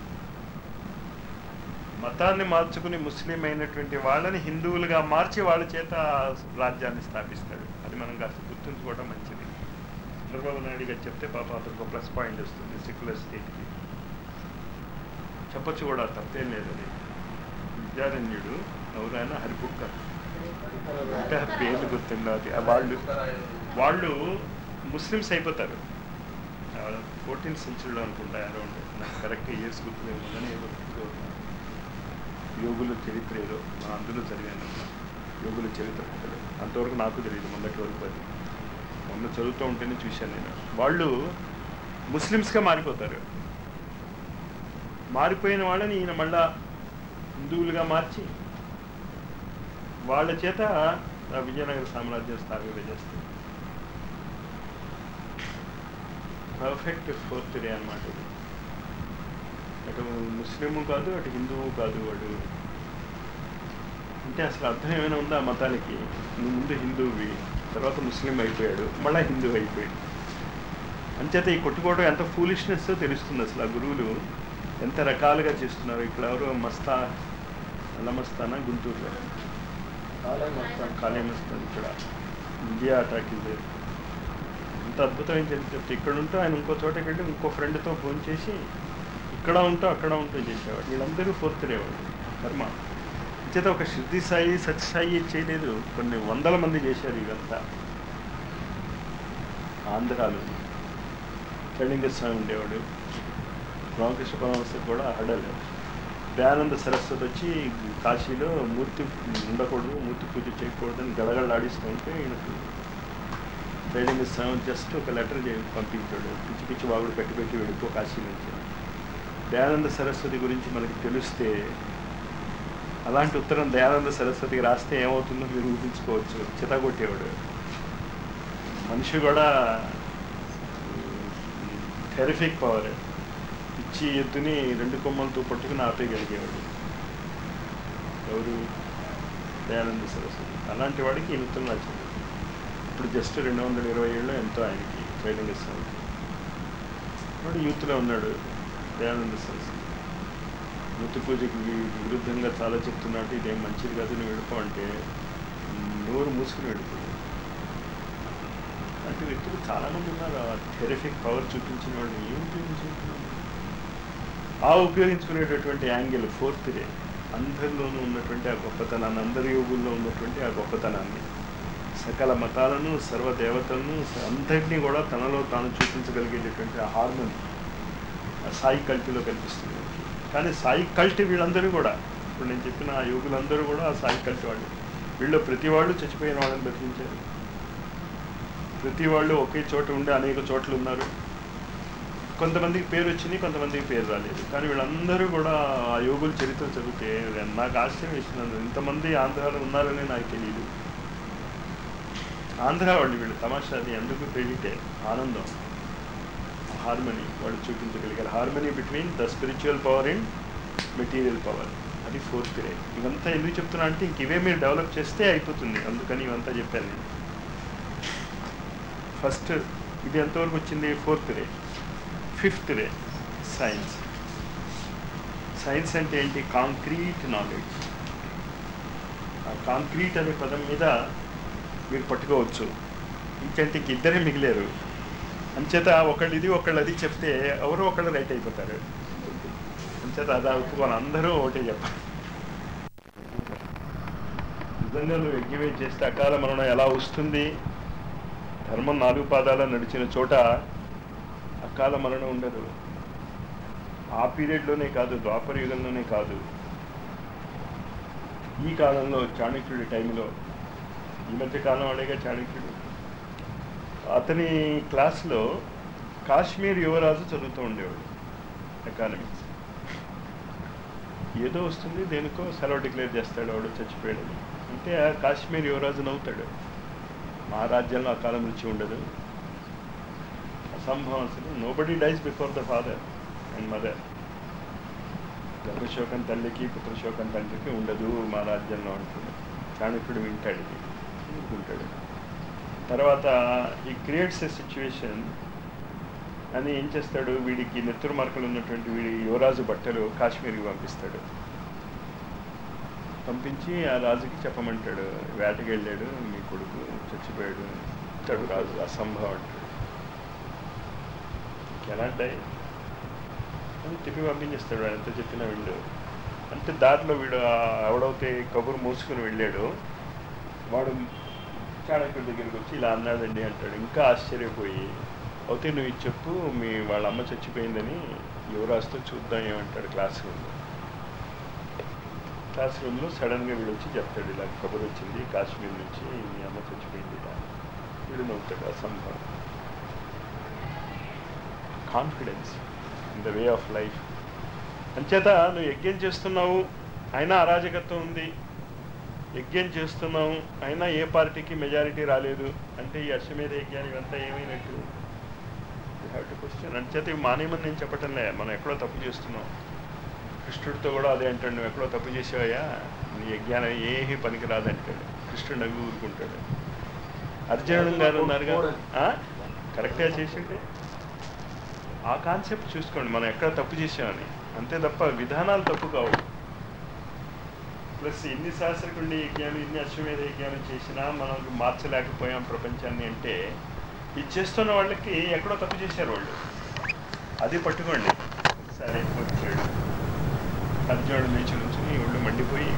మతాన్ని మార్చుకుని ముస్లిం అయినటువంటి వాళ్ళని హిందువులుగా మార్చి వాళ్ళ చేత రాజ్యాన్ని స్థాపిస్తాడు అది మనం కాస్త గుర్తుంచుకోవడం మంచిది చంద్రబాబు నాయుడు గారు చెప్తే పాప అతనికి ఒక ప్లస్ పాయింట్ వస్తుంది సెక్యులర్ స్టేట్కి చెప్పొచ్చు కూడా తప్పేం లేదని విద్యారణ్యుడు ఎవరైనా హరిబుక్కర్ అంటే పేర్లు గుర్తుండదు వాళ్ళు వాళ్ళు ముస్లిమ్స్ అయిపోతారు ఫోర్టీన్త్ సెంచురీలో అనుకుంటా అరౌండ్ నాకు కరెక్ట్ ఇయర్స్ గుర్తులేము కానీ ఏదో గుర్తుకోదు. యోగుల చరిత్ర ఏదో నా అందులో చదివాను యోగుల చరిత్ర ఒకటి. అంతవరకు నాకు తెలియదు మొన్నటి వరకు అది మొన్న చదువుతూ ఉంటేనే చూశాను నేను వాళ్ళు ముస్లిమ్స్గా మారిపోతారు మారిపోయిన వాళ్ళని ఈయన మళ్ళా హిందువులుగా మార్చి వాళ్ళ చేత ఆ విజయనగర సామ్రాజ్యం స్థాపింపజేస్తుంది పర్ఫెక్ట్ ఫోర్త్ డే అనమాట ఇది అటు ముస్లిము కాదు అటు హిందువు కాదు వాడు అంటే అసలు అర్థం ఏమైనా ఉందా ఆ మతానికి నువ్వు ముందు హిందువువి తర్వాత ముస్లిం అయిపోయాడు మళ్ళీ హిందువు అయిపోయాడు అంచేత ఈ కొట్టుకోవడం ఎంత ఫూలిష్నెస్ తెలుస్తుంది అసలు ఆ గురువులు ఎంత రకాలుగా చేస్తున్నారు ఇక్కడ ఎవరు మస్తా అల్లమస్తానా గుంటూరులో కాళీ మస్తాన్ ఇక్కడ ఇండియా అటాక్ ఇది ఎంత అద్భుతమైన చరిత్ర ఇక్కడ ఉంటూ ఆయన ఇంకో చోటకి వెళ్ళి ఇంకో ఫ్రెండ్తో ఫోన్ చేసి ఇక్కడ ఉంటూ అక్కడ ఉంటూ చేసేవాడు వీళ్ళందరూ ఫోర్త్ రేవాడు కర్మ చేత ఒక సిద్ధి సాయి సత్యసాయి చేయలేదు కొన్ని వందల మంది చేశారు ఇదంతా ఆంధ్రాలు కళింగ స్వామి ఉండేవాడు రామకృష్ణ పరమహంస కూడా హడలు దయానంద సరస్వతి వచ్చి కాశీలో మూర్తి ఉండకూడదు మూర్తి పూజ చేయకూడదని గడగడలాడిస్తూ ఉంటే ఈయనకు ట్రైనింగ్ స్వామి జస్ట్ ఒక లెటర్ పంపించాడు పిచ్చి పిచ్చి వాగుడు పెట్టి పెట్టి వెళ్ళిపో కాశీ నుంచి దయానంద సరస్వతి గురించి మనకి తెలిస్తే అలాంటి ఉత్తరం దయానంద సరస్వతికి రాస్తే ఏమవుతుందో మీరు ఊహించుకోవచ్చు చితగొట్టేవాడు మనిషి కూడా టెరిఫిక్ పవర్ ఇచ్చి ఎద్దుని రెండు కొమ్మలతో పట్టుకుని ఆపేయగలిగేవాడు ఎవరు దయానంద సరస్వతి అలాంటి వాడికి ఈ నృత్యం నచ్చింది ఇప్పుడు జస్ట్ రెండు వందల ఇరవై ఏళ్ళు ఎంతో ఆయనకి ట్రైనింగ్ ఇస్తాను వాడు యూత్లో ఉన్నాడు దయానంద సరస్వతి మృతి పూజకి వి- విరుద్ధంగా చాలా చెప్తున్నట్టు ఇదేం మంచిది కాదు నువ్వు వెళ్ళిపో అంటే నోరు మూసుకుని వెళ్ళిపోయాడు అంటే వ్యక్తులు చాలామంది ఉన్నారు ఆ టెరిఫిక్ పవర్ చూపించిన వాళ్ళు ఏం ఉపయోగించుకుంటున్నారు ఆ ఉపయోగించుకునేటటువంటి యాంగిల్ ఫోర్త్ డే అందరిలోనూ ఉన్నటువంటి ఆ గొప్పతనాన్ని అందరి యోగుల్లో ఉన్నటువంటి ఆ గొప్పతనాన్ని సకల మతాలను సర్వ దేవతలను అందరినీ కూడా తనలో తాను చూపించగలిగేటటువంటి ఆ హార్మోని ఆ సాయి కల్టిలో కనిపిస్తుంది మనకి. కానీ సాయి కల్టి వీళ్ళందరూ కూడా ఇప్పుడు నేను చెప్పిన ఆ యోగులందరూ కూడా ఆ సాయి కల్టి వాళ్ళు వీళ్ళు ప్రతి వాళ్ళు చచ్చిపోయిన వాళ్ళని బతికించారు ప్రతి వాళ్ళు ఒకే చోట ఉండి అనేక చోట్ల ఉన్నారు కొంతమందికి పేరు వచ్చింది కొంతమందికి పేరు రాలేదు కానీ వీళ్ళందరూ కూడా ఆ యోగుల చరిత్ర చదివితే నాకు ఆశ్చర్యం వేసినాను ఇంతమంది ఆంధ్రాలో ఉన్నారని నాకు తెలియదు ఆంధ్ర వాళ్ళు వీళ్ళు తమాషాది ఎందుకు క్రెడిటే ఆనందం హార్మనీ వాళ్ళు చూపించగలిగారు harmony between the spiritual power and material power అది ఫోర్త్ రే ఇవంతా ఎందుకు చెప్తున్నా అంటే ఇంక ఇవే మీరు డెవలప్ చేస్తే అయిపోతుంది అందుకని ఇవంతా చెప్పాను నేను ఫస్ట్ ఇది ఎంతవరకు వచ్చింది fourth ray fifth ray science science అంటే ఏంటి కాంక్రీట్ నాలెడ్జ్ ఆ కాంక్రీట్ అనే పదం మీద మీరు పట్టుకోవచ్చు ఇంకంటే ఇంక ఇద్దరే మిగిలేరు అంచేత ఒకళ్ళు ఇది ఒకళ్ళు అది చెప్తే ఎవరో ఒకళ్ళు రైట్ అయిపోతారు అంచేత అదా ఒప్పుకోను అందరూ ఒకటే చెప్పాలి నిజంగా నువ్వు యజ్ఞమే చేస్తే అకాల మరణం ఎలా వస్తుంది ధర్మం నాలుగు పాదాల నడిచిన చోట అకాల మరణం ఉండదు ఆ పీరియడ్లోనే కాదు ద్వాపర యుగంలోనే కాదు ఈ కాలంలో చాణక్యుడి టైంలో ఈ మధ్య కాలం అనేగా చాణక్యుడు అతని క్లాస్లో కాశ్మీర్ యువరాజు చదువుతూ ఉండేవాడు ఎకానమిక్స్ ఏదో వస్తుంది దేనికో సెలవు డిక్లేర్ చేస్తాడు వాడు చచ్చిపోయాడు అంటే ఆ కాశ్మీర్ యువరాజు నవ్వుతాడు మా రాజ్యంలో ఆ కాలం రుచి ఉండదు అసంభవం అసలు nobody dies before the father and mother గర్భశోకం తల్లికి పుత్రశోకం తండ్రికి ఉండదు మా రాజ్యంలో అంటుంది చాణక్యుడు వింటాడు ఇది ఊరుకుంటాడు తర్వాత ఈ క్రియేట్స్ ఎ సిచ్యువేషన్ అని ఏం చేస్తాడు వీడికి నెత్తురు మార్కలు ఉన్నటువంటి వీడి యువరాజు బట్టలు కాశ్మీర్కి పంపిస్తాడు పంపించి ఆ రాజుకి చెప్పమంటాడు వేటకి వెళ్ళాడు మీ కొడుకు చచ్చిపోయాడు అంటాడు రాజు అసంభవం అంటాడు ఎలాంటి అని తిప్పి పంపించేస్తాడు వాడు ఎంత చెప్పినా వీళ్ళు అంటే దారిలో వీడు ఆ ఎవడైతే కబురు మూసుకుని వెళ్ళాడు వాడు చాణక్యుడి దగ్గరికి వచ్చి ఇలా అన్నాడండి అంటాడు ఇంకా ఆశ్చర్యపోయి అయితే నువ్వు ఇది చెప్పు మీ వాళ్ళ అమ్మ చచ్చిపోయిందని యువరాజుతో చూద్దాం ఏమంటాడు క్లాస్ రూమ్లో క్లాస్ రూమ్లో సడన్గా వీడు వచ్చి చెప్తాడు ఇలా కబురు వచ్చింది కాశ్మీర్ నుంచి మీ అమ్మ చచ్చిపోయింది ఇలా వీడు నవ్వుతాడు అసంభవం confidence in the way of life అంచేత నువ్వు యజ్ఞం చేస్తున్నావు అయినా అరాజకత్వం ఉంది యజ్ఞం చేస్తున్నావు అయినా ఏ పార్టీకి మెజారిటీ రాలేదు అంటే ఈ అశ్వమేధ యజ్ఞానికి ఇవంతా ఏమైనట్టు యూ హ్యావ్ టు క్వశ్చన్ అంచేత ఇవి మానేమని నేను చెప్పటంలే మనం ఎక్కడో తప్పు చేస్తున్నాం కృష్ణుడితో కూడా అదే అంటాడు నువ్వు ఎక్కడో తప్పు చేసావయ్యా నీ యజ్ఞానం ఏమీ పనికి రాదంటాడు కృష్ణుడు నవ్వి ఊరుకుంటాడు అర్జునుడు గారు ఉన్నారుగా ఆ? కరెక్ట్గా చేసిండే ఆ కాన్సెప్ట్ చూసుకోండి మనం ఎక్కడ తప్పు చేసామని అంతే తప్ప విధానాలు తప్పు కావు ప్లస్ ఎన్ని శాస్త్రకుండి యజ్ఞాలు ఎన్ని అశ్వమేధ యజ్ఞాలు చేసినా మనం మార్చలేకపోయాం ప్రపంచాన్ని అంటే ఇది చేస్తున్న వాళ్ళకి ఎక్కడో తప్పు చేశారు వాళ్ళు అది పట్టుకోండి సరే వచ్చాడు అర్జునుడు లేచి నుంచి ఒళ్ళు మండిపోయి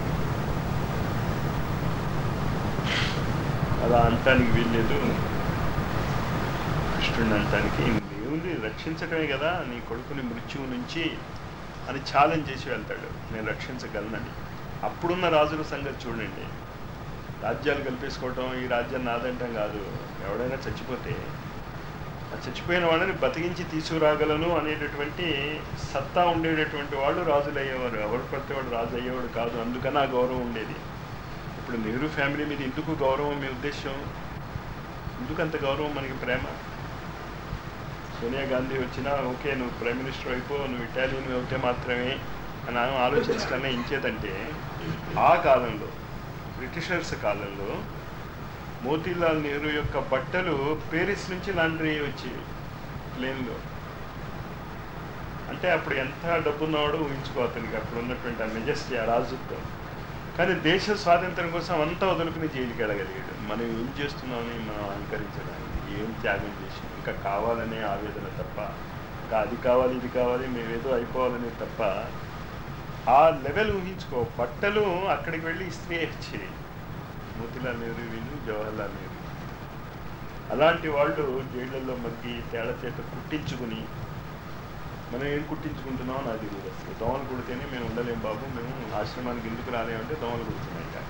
అలా అంటానికి వీల్లేదు కృష్ణుడిని అంటానికి దేవుని రక్షించటమే కదా నీ కొడుకుని మృత్యువు నుంచి అని ఛాలెంజ్ చేసి వెళ్తాడు నేను రక్షించగలనని అప్పుడున్న రాజుల సంగతి చూడండి రాజ్యాలు కల్పేసుకోవటం ఈ రాజ్యం నాదంటం కాదు ఎవడైనా చచ్చిపోతే ఆ చచ్చిపోయిన వాళ్ళని బతికించి తీసుకురాగలను అనేటటువంటి సత్తా ఉండేటటువంటి వాళ్ళు రాజులు అయ్యేవారు ఎవరు పడితే వాడు రాజు అయ్యేవాడు కాదు అందుకని ఆ గౌరవం ఉండేది ఇప్పుడు నెహ్రూ ఫ్యామిలీ మీద ఎందుకు గౌరవం మీ ఉద్దేశం ఎందుకు అంత గౌరవం మనకి ప్రేమ సోనియా గాంధీ వచ్చినా ఓకే నువ్వు ప్రైమ్ మినిస్టర్ అయిపో నువ్వు ఇటాలియన్ అవుతే మాత్రమే అని ఆమె ఆలోచించడమే ఇంచేదంటే ఆ కాలంలో బ్రిటిషర్స్ కాలంలో మోతీలాల్ నెహ్రూ యొక్క బట్టలు పేరిస్ నుంచి లాండ్రీ వచ్చేవి ప్లేన్లో అంటే అప్పుడు ఎంత డబ్బు ఉన్నవాడో ఊహించుకో అతనికి అప్పుడు ఉన్నటువంటి ఆ మెజెస్టీ ఆ రాజుతో కానీ దేశ స్వాతంత్రం కోసం అంతా వదులుకుని జైలుకి వెళ్ళగలిగాడు మనం ఏం చేస్తున్నామని మనం అలంకరించడానికి ఏం త్యాగం చేసి ఇంకా కావాలనే ఆవేదన తప్ప ఇంకా అది కావాలి ఇది కావాలి మేమేదో అయిపోవాలనే తప్ప ఆ లెవెల్ ఊహించుకో బట్టలు అక్కడికి వెళ్ళి ఇస్త్రీ ఇచ్చేవి మోతిలాల్ నెహ్రూ వీళ్ళు జవహర్లాల్ నెహ్రూ అలాంటి వాళ్ళు జైళ్ళల్లో మగ్గి తేళ్ల చేత కుట్టించుకుని మనం ఏం కుట్టించుకుంటున్నామో నాకు తెలియదు అసలు దోమలు కుడితేనే మేము ఉండలేం బాబు మేము ఆశ్రమానికి ఎందుకు రాలేమంటే దోమలు కుడుతున్నాయి ఇంకా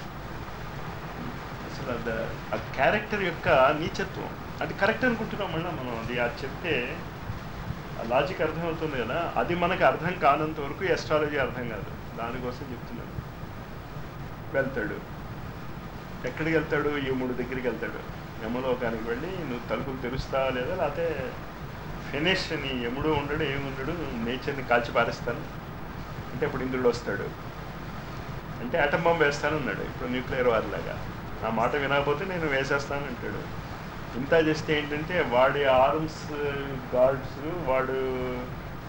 అసలు అది ఆ క్యారెక్టర్ యొక్క నీచత్వం అది కరెక్ట్ అనుకుంటున్నాం మళ్ళీ మనం అది అది చెప్తే ఆ లాజిక్ అర్థమవుతుంది కదా అది మనకు అర్థం కానంత వరకు ఎస్ట్రాలజీ అర్థం కాదు దానికోసం చెప్తున్నాను వెళ్తాడు ఎక్కడికి వెళ్తాడు యముడు దగ్గరికి వెళ్తాడు యమలోకానికి వెళ్ళి నువ్వు తలుపులు తెరుస్తావా లేదా లేకపోతే ఫినిష్ నీ యముడు ఉండడు ఏమి ఉండడు నేచర్ని కాల్చి పారేస్తాను అంటే అప్పుడు ఇంద్రుడు వస్తాడు అంటే అటం బాంబు వేస్తాను అన్నాడు ఇప్పుడు న్యూక్లియర్ వార్ లాగా నా మాట వినకపోతే నేను వేసేస్తాను అంటాడు ఇంత చేస్తే ఏంటంటే వాడి ఆర్మ్స్ గార్డ్స్ వాడు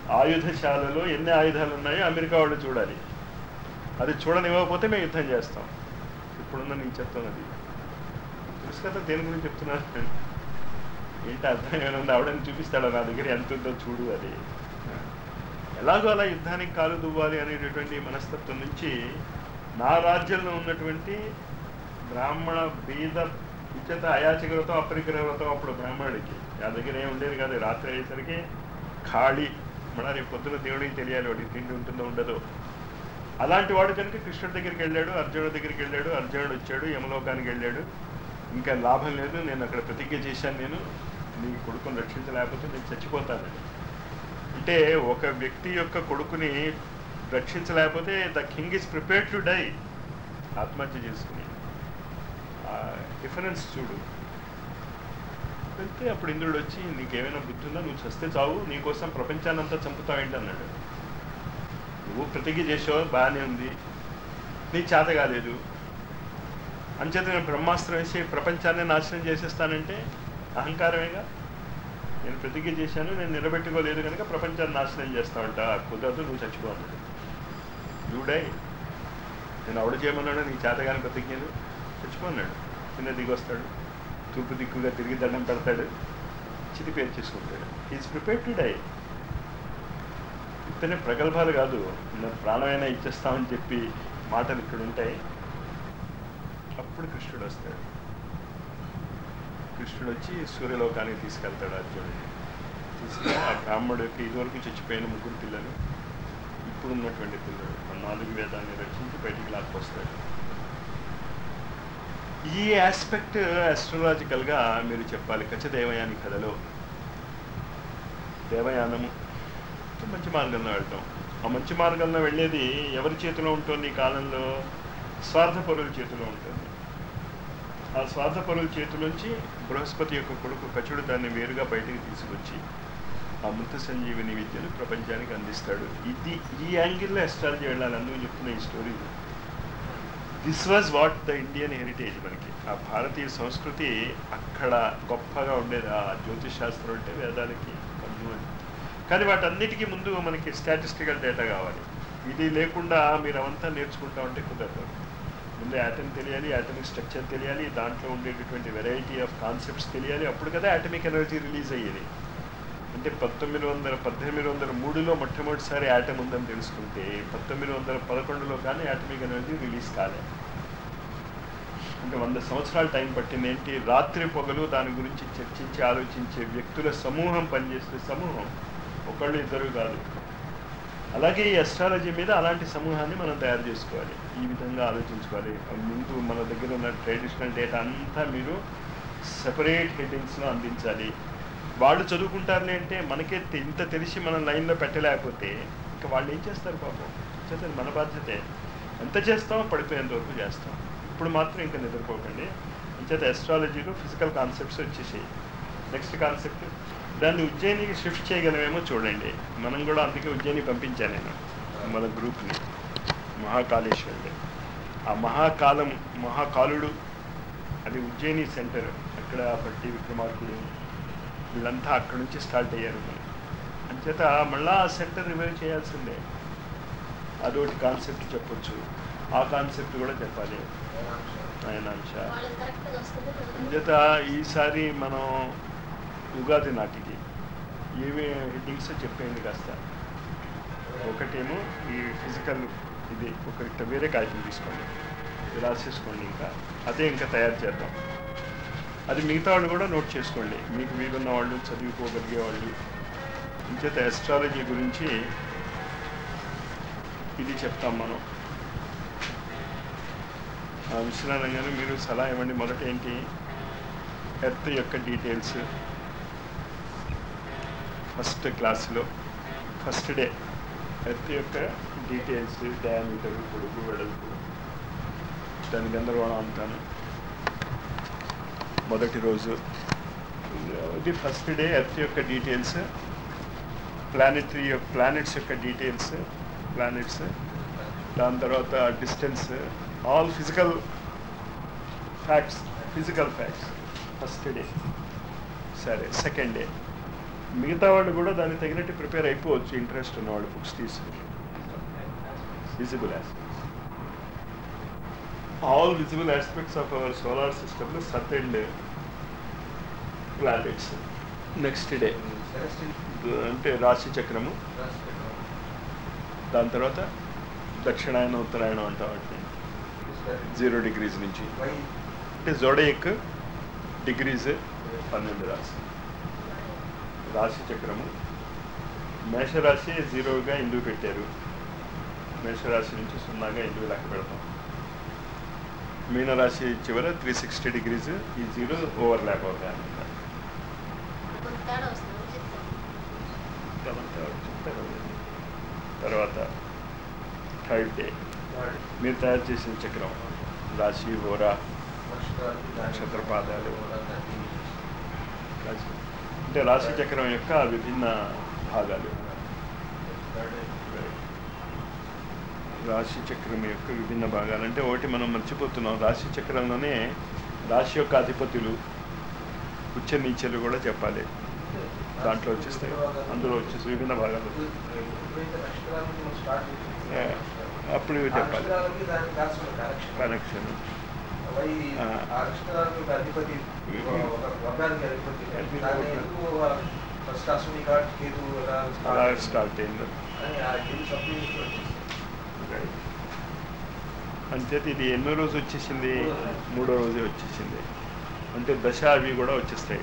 ఆయుధశాలలో ఎన్ని ఆయుధాలు ఉన్నాయో అమెరికా వాళ్ళు చూడాలి అది చూడనివ్వకపోతే మేము యుద్ధం చేస్తాం ఇప్పుడున్న నేను చెప్తాను అది తెలుసు కదా దేని గురించి చెప్తున్నాను ఏంటి అర్థం ఏమైనా ఉంది ఆవిడని చూపిస్తాడా నా దగ్గర ఎంత ఉందో చూడు అది ఎలాగో అలా యుద్ధానికి కాలు దువ్వాలి అనేటటువంటి మనస్తత్వం నుంచి నా రాజ్యంలో ఉన్నటువంటి బ్రాహ్మణ బీద ఉచిత అయాచక వ్రతం అపరిగ్రహ వ్రతం అప్పుడు బ్రాహ్మణుడికి నా దగ్గర ఏం ఉండేది కాదు రాత్రి అయ్యేసరికి ఖాళీ మన రేపు పొద్దున దేవుడికి తెలియాలి వాడికి తిండి ఉంటుందో ఉండదో అలాంటి వాడు కనుక కృష్ణుడి దగ్గరికి వెళ్ళాడు అర్జునుడి దగ్గరికి వెళ్ళాడు అర్జునుడు వచ్చాడు యమలోకానికి వెళ్ళాడు ఇంకా లాభం లేదు నేను అక్కడ ప్రతిజ్ఞ చేశాను నేను నీ కొడుకుని రక్షించలేకపోతే నేను చచ్చిపోతాను అంటే ఒక వ్యక్తి యొక్క కొడుకుని రక్షించలేకపోతే the king is prepared to die ఆత్మహత్య చేసుకుని డిఫరెన్స్ చూడు వెళ్తే అప్పుడు ఇంద్రుడు వచ్చి నీకేమైనా బుద్ధి ఉందా నువ్వు చస్తే చావు నీకోసం ప్రపంచాన్ని అంతా చంపుతావేంటి అన్నాడు నువ్వు ప్రతిజ్ఞ చేసావు బాగానే ఉంది నీ చేత కాలేదు అంచేత నేను బ్రహ్మాస్త్రం వేసి ప్రపంచాన్ని నాశనం చేసేస్తానంటే అహంకారమేగా నేను ప్రతిజ్ఞ చేశాను నేను నిలబెట్టుకోలేదు కనుక ప్రపంచాన్ని నాశనం చేస్తావంట కుదరదు నువ్వు చచ్చిపోన్నాడు చూడై నేను ఆవిడ చేయమన్నాడు నీ చేతగాని ప్రతిజ్ఞలు చచ్చిపోన్నాడు కింద దిగొస్తాడు తూర్పు దిక్కుగా తిరిగి దండం పెడతాడు చితిపేరు చేసుకుంటాడు ఈజ్ ప్రిపేర్ టు డై ఇతనే ప్రగల్భాలు కాదు నేను ప్రాణమైనా ఇచ్చేస్తామని చెప్పి మాటలు ఇక్కడ ఉంటాయి అప్పుడు కృష్ణుడు వస్తాడు కృష్ణుడు వచ్చి సూర్యలోకానికి తీసుకెళ్తాడు అర్జునుడిని తీసుకెళ్ళి ఆ బ్రాహ్మడికి ఇదివరకు చచ్చిపోయిన ముగ్గురు పిల్లలు ఇప్పుడు ఉన్నటువంటి పిల్లలు ఆ నాలుగు వేదాన్ని రక్షించి బయటికి లాక్కొస్తాడు ఈ ఆస్పెక్ట్ ఆస్ట్రలాజికల్గా మీరు చెప్పాలి కచ్చ దేవయాని కథలో దేవయానము మంచి మార్గంలో వెళ్తాం ఆ మంచి మార్గంలో వెళ్ళేది ఎవరి చేతిలో ఉంటుంది ఈ కాలంలో స్వార్థపరుల చేతిలో ఉంటుంది ఆ స్వార్థపరుల చేతిలోంచి బృహస్పతి యొక్క కొడుకు కచుడు దాన్ని వేరుగా బయటికి తీసుకొచ్చి ఆ మృత సంజీవిని విద్యను ప్రపంచానికి అందిస్తాడు ఇది ఈ యాంగిల్లో ఎస్ట్రాలజీ వెళ్ళాలి అందుకు చెప్తున్న ఈ story this was what the Indian heritage మనకి ఆ భారతీయ సంస్కృతి అక్కడ గొప్పగా ఉండేది ఆ జ్యోతిష్ శాస్త్రం అంటే వేదాలకి కన్ను అని కానీ వాటన్నిటికీ ముందు మనకి స్టాటిస్టికల్ డేటా కావాలి ఇది లేకుండా మీరు అవంతా నేర్చుకుంటా ఉంటే కుదరదు ముందు యాటమ్ తెలియాలి యాటమిక్ స్ట్రక్చర్ తెలియాలి దాంట్లో ఉండేటటువంటి వెరైటీ ఆఫ్ కాన్సెప్ట్స్ తెలియాలి అప్పుడు కదా యాటమిక్ ఎనర్జీ రిలీజ్ అయ్యేది అంటే పంతొమ్మిది వందల పద్దెనిమిది వందల మూడులో మొట్టమొదటిసారి యాటమ్ ఉందని తెలుసుకుంటే పంతొమ్మిది వందల పదకొండులో కానీ యాటమిక్ ఎనర్జీ రిలీజ్ కాలే అంటే వంద సంవత్సరాల టైం పట్టింది ఏంటి రాత్రి పొగలు దాని గురించి చర్చించి ఆలోచించే వ్యక్తుల సమూహం పనిచేసే సమూహం ఒకళ్ళు ఇద్దరు కాదు అలాగే ఈ అస్ట్రాలజీ మీద అలాంటి సమూహాన్ని మనం తయారు చేసుకోవాలి ఈ విధంగా ఆలోచించుకోవాలి ముందు మన దగ్గర ఉన్న ట్రెడిషనల్ డేటా అంతా మీరు సెపరేట్ హెడ్డింగ్స్లో అందించాలి వాళ్ళు చదువుకుంటారులే అంటే మనకే తె- ఇంత తెలిసి మనం లైన్లో పెట్టలేకపోతే ఇంకా వాళ్ళు ఏం చేస్తారు పాపం చేస్తే మన బాధ్యతే ఎంత చేస్తామో పడిపోయేంత వరకు చేస్తాం ఇప్పుడు మాత్రం ఇంకా నిద్రపోకండి అంచేత ఎస్ట్రాలజీలో ఫిజికల్ కాన్సెప్ట్స్ వచ్చేసాయి నెక్స్ట్ కాన్సెప్ట్ దాన్ని ఉజ్జయినికి షిఫ్ట్ చేయగలమేమో చూడండి మనం కూడా అందుకే ఉజ్జయిని పంపించాను నేను మన గ్రూప్ని మహాకాళేశ్వరుడు ఆ మహాకాలం మహాకాలుడు అది ఉజ్జయిని సెంటర్ అక్కడ పట్టి విక్రమార్కుడు వీళ్ళంతా అక్కడ నుంచి స్టార్ట్ అయ్యారు అంచేత మళ్ళా ఆ సెంటర్ రివైవ్ చేయాల్సిందే అదొకటి కాన్సెప్ట్ చెప్పొచ్చు ఆ కాన్సెప్ట్ కూడా చెప్పాలి ఆయనాంశ వాళ్ళకి కరెక్ట్గా వస్తుంది అంచేత ఈసారి మనం ఉగాది నాటికి ఏమి హెడ్డింగ్స్ చెప్పేయండి కాస్త ఒకటేమో ఈ ఫిజికల్ ఇది ఒక వేరే కాగితం తీసుకోండి ఇది రాసేసుకోండి ఇంకా అదే ఇంకా తయారు చేద్దాం అది మిగతా వాళ్ళు కూడా నోట్ చేసుకోండి మీకు వీలున్న వాళ్ళు చదువుకోగలిగే వాళ్ళు ఇంచేత ఎస్ట్రాలజీ గురించి ఇది చెప్తాం మనం ఆ విశ్వనాథం గారు మీరు సలహా ఇవ్వండి మొదట ఏంటి ఎర్త్ యొక్క డీటెయిల్స్ ఫస్ట్ క్లాస్లో ఫస్ట్ డే ఎర్త్ యొక్క డీటెయిల్స్ డయామీటర్ పొడుగు వెడల్పు దాని గందరగోళం అంతాను మొదటి రోజు ఇది ఫస్ట్ డే ఎర్త్ యొక్క డీటెయిల్స్ ప్లానెటరీ ప్లానెట్స్ యొక్క డీటెయిల్స్ ప్లానెట్స్ దాని తర్వాత distance all physical facts physical facts first day సరే సెకండ్ డే మిగతా వాళ్ళు కూడా దానికి తగినట్టు ప్రిపేర్ అయిపోవచ్చు ఇంట్రెస్ట్ ఉన్నవాళ్ళు బుక్స్ తీసుకుని visible aspects all visible aspects of our solar సిస్టమ్లో సత్ అండ్ ప్లానెట్స్ నెక్స్ట్ డే అంటే రాశి చక్రము దాని తర్వాత దక్షిణాయనం ఉత్తరాయణం అంటాం వాటిని జీరో డిగ్రీస్ నుంచి అంటే జోడేక్ డిగ్రీస్ పన్నెండు రాశి రాశి చక్రము మేషరాశి జీరోగా ఎందుకు పెట్టారు మేషరాశి నుంచి సున్నాగా ఎందుకు లెక్క పెడతాం మీనరాశి చివర త్రీ సిక్స్టీ డిగ్రీస్ ఈ జీరో ఓవర్ ల్యాప్ అవుతాయి అన్నమాట కొంత తేడా వస్తుంది చెప్తాను కాబట్టి వాళ్ళు చెప్తారు అది. తర్వాత థర్డ్ డే మీరు తయారు చేసిన చక్రం రాశి హోరా నక్షత్రపాదాలు. రాశి అంటే రాశి చక్రం యొక్క విభిన్న భాగాలు రాశి చక్రం యొక్క విభిన్న భాగాలు అంటే ఒకటి మనం మర్చిపోతున్నాం రాశి చక్రంలోనే రాశి యొక్క అధిపతులు ఉచ్చ నీచలు కూడా చెప్పాలి దాంట్లో వచ్చేస్తాయి అందులో వచ్చేసి విభిన్న భాగాలు ఏ, అప్పుడు ఇవి చెప్పాలి కనెక్షన్ ఆ. అధిపతి ఒక వర్గానికి అధిపతి దాన్ని ఎందుకు ఫస్ట్ అశ్విని ఘాట్ కేతు ఎలా అలా start స్టార్ట్ అయింది అని ఆ కేతు సప్లీ అంచేత ఇది ఎన్నో రోజు వచ్చేసింది మూడో రోజే వచ్చేసింది అంటే దశ అవి కూడా వచ్చేస్తాయి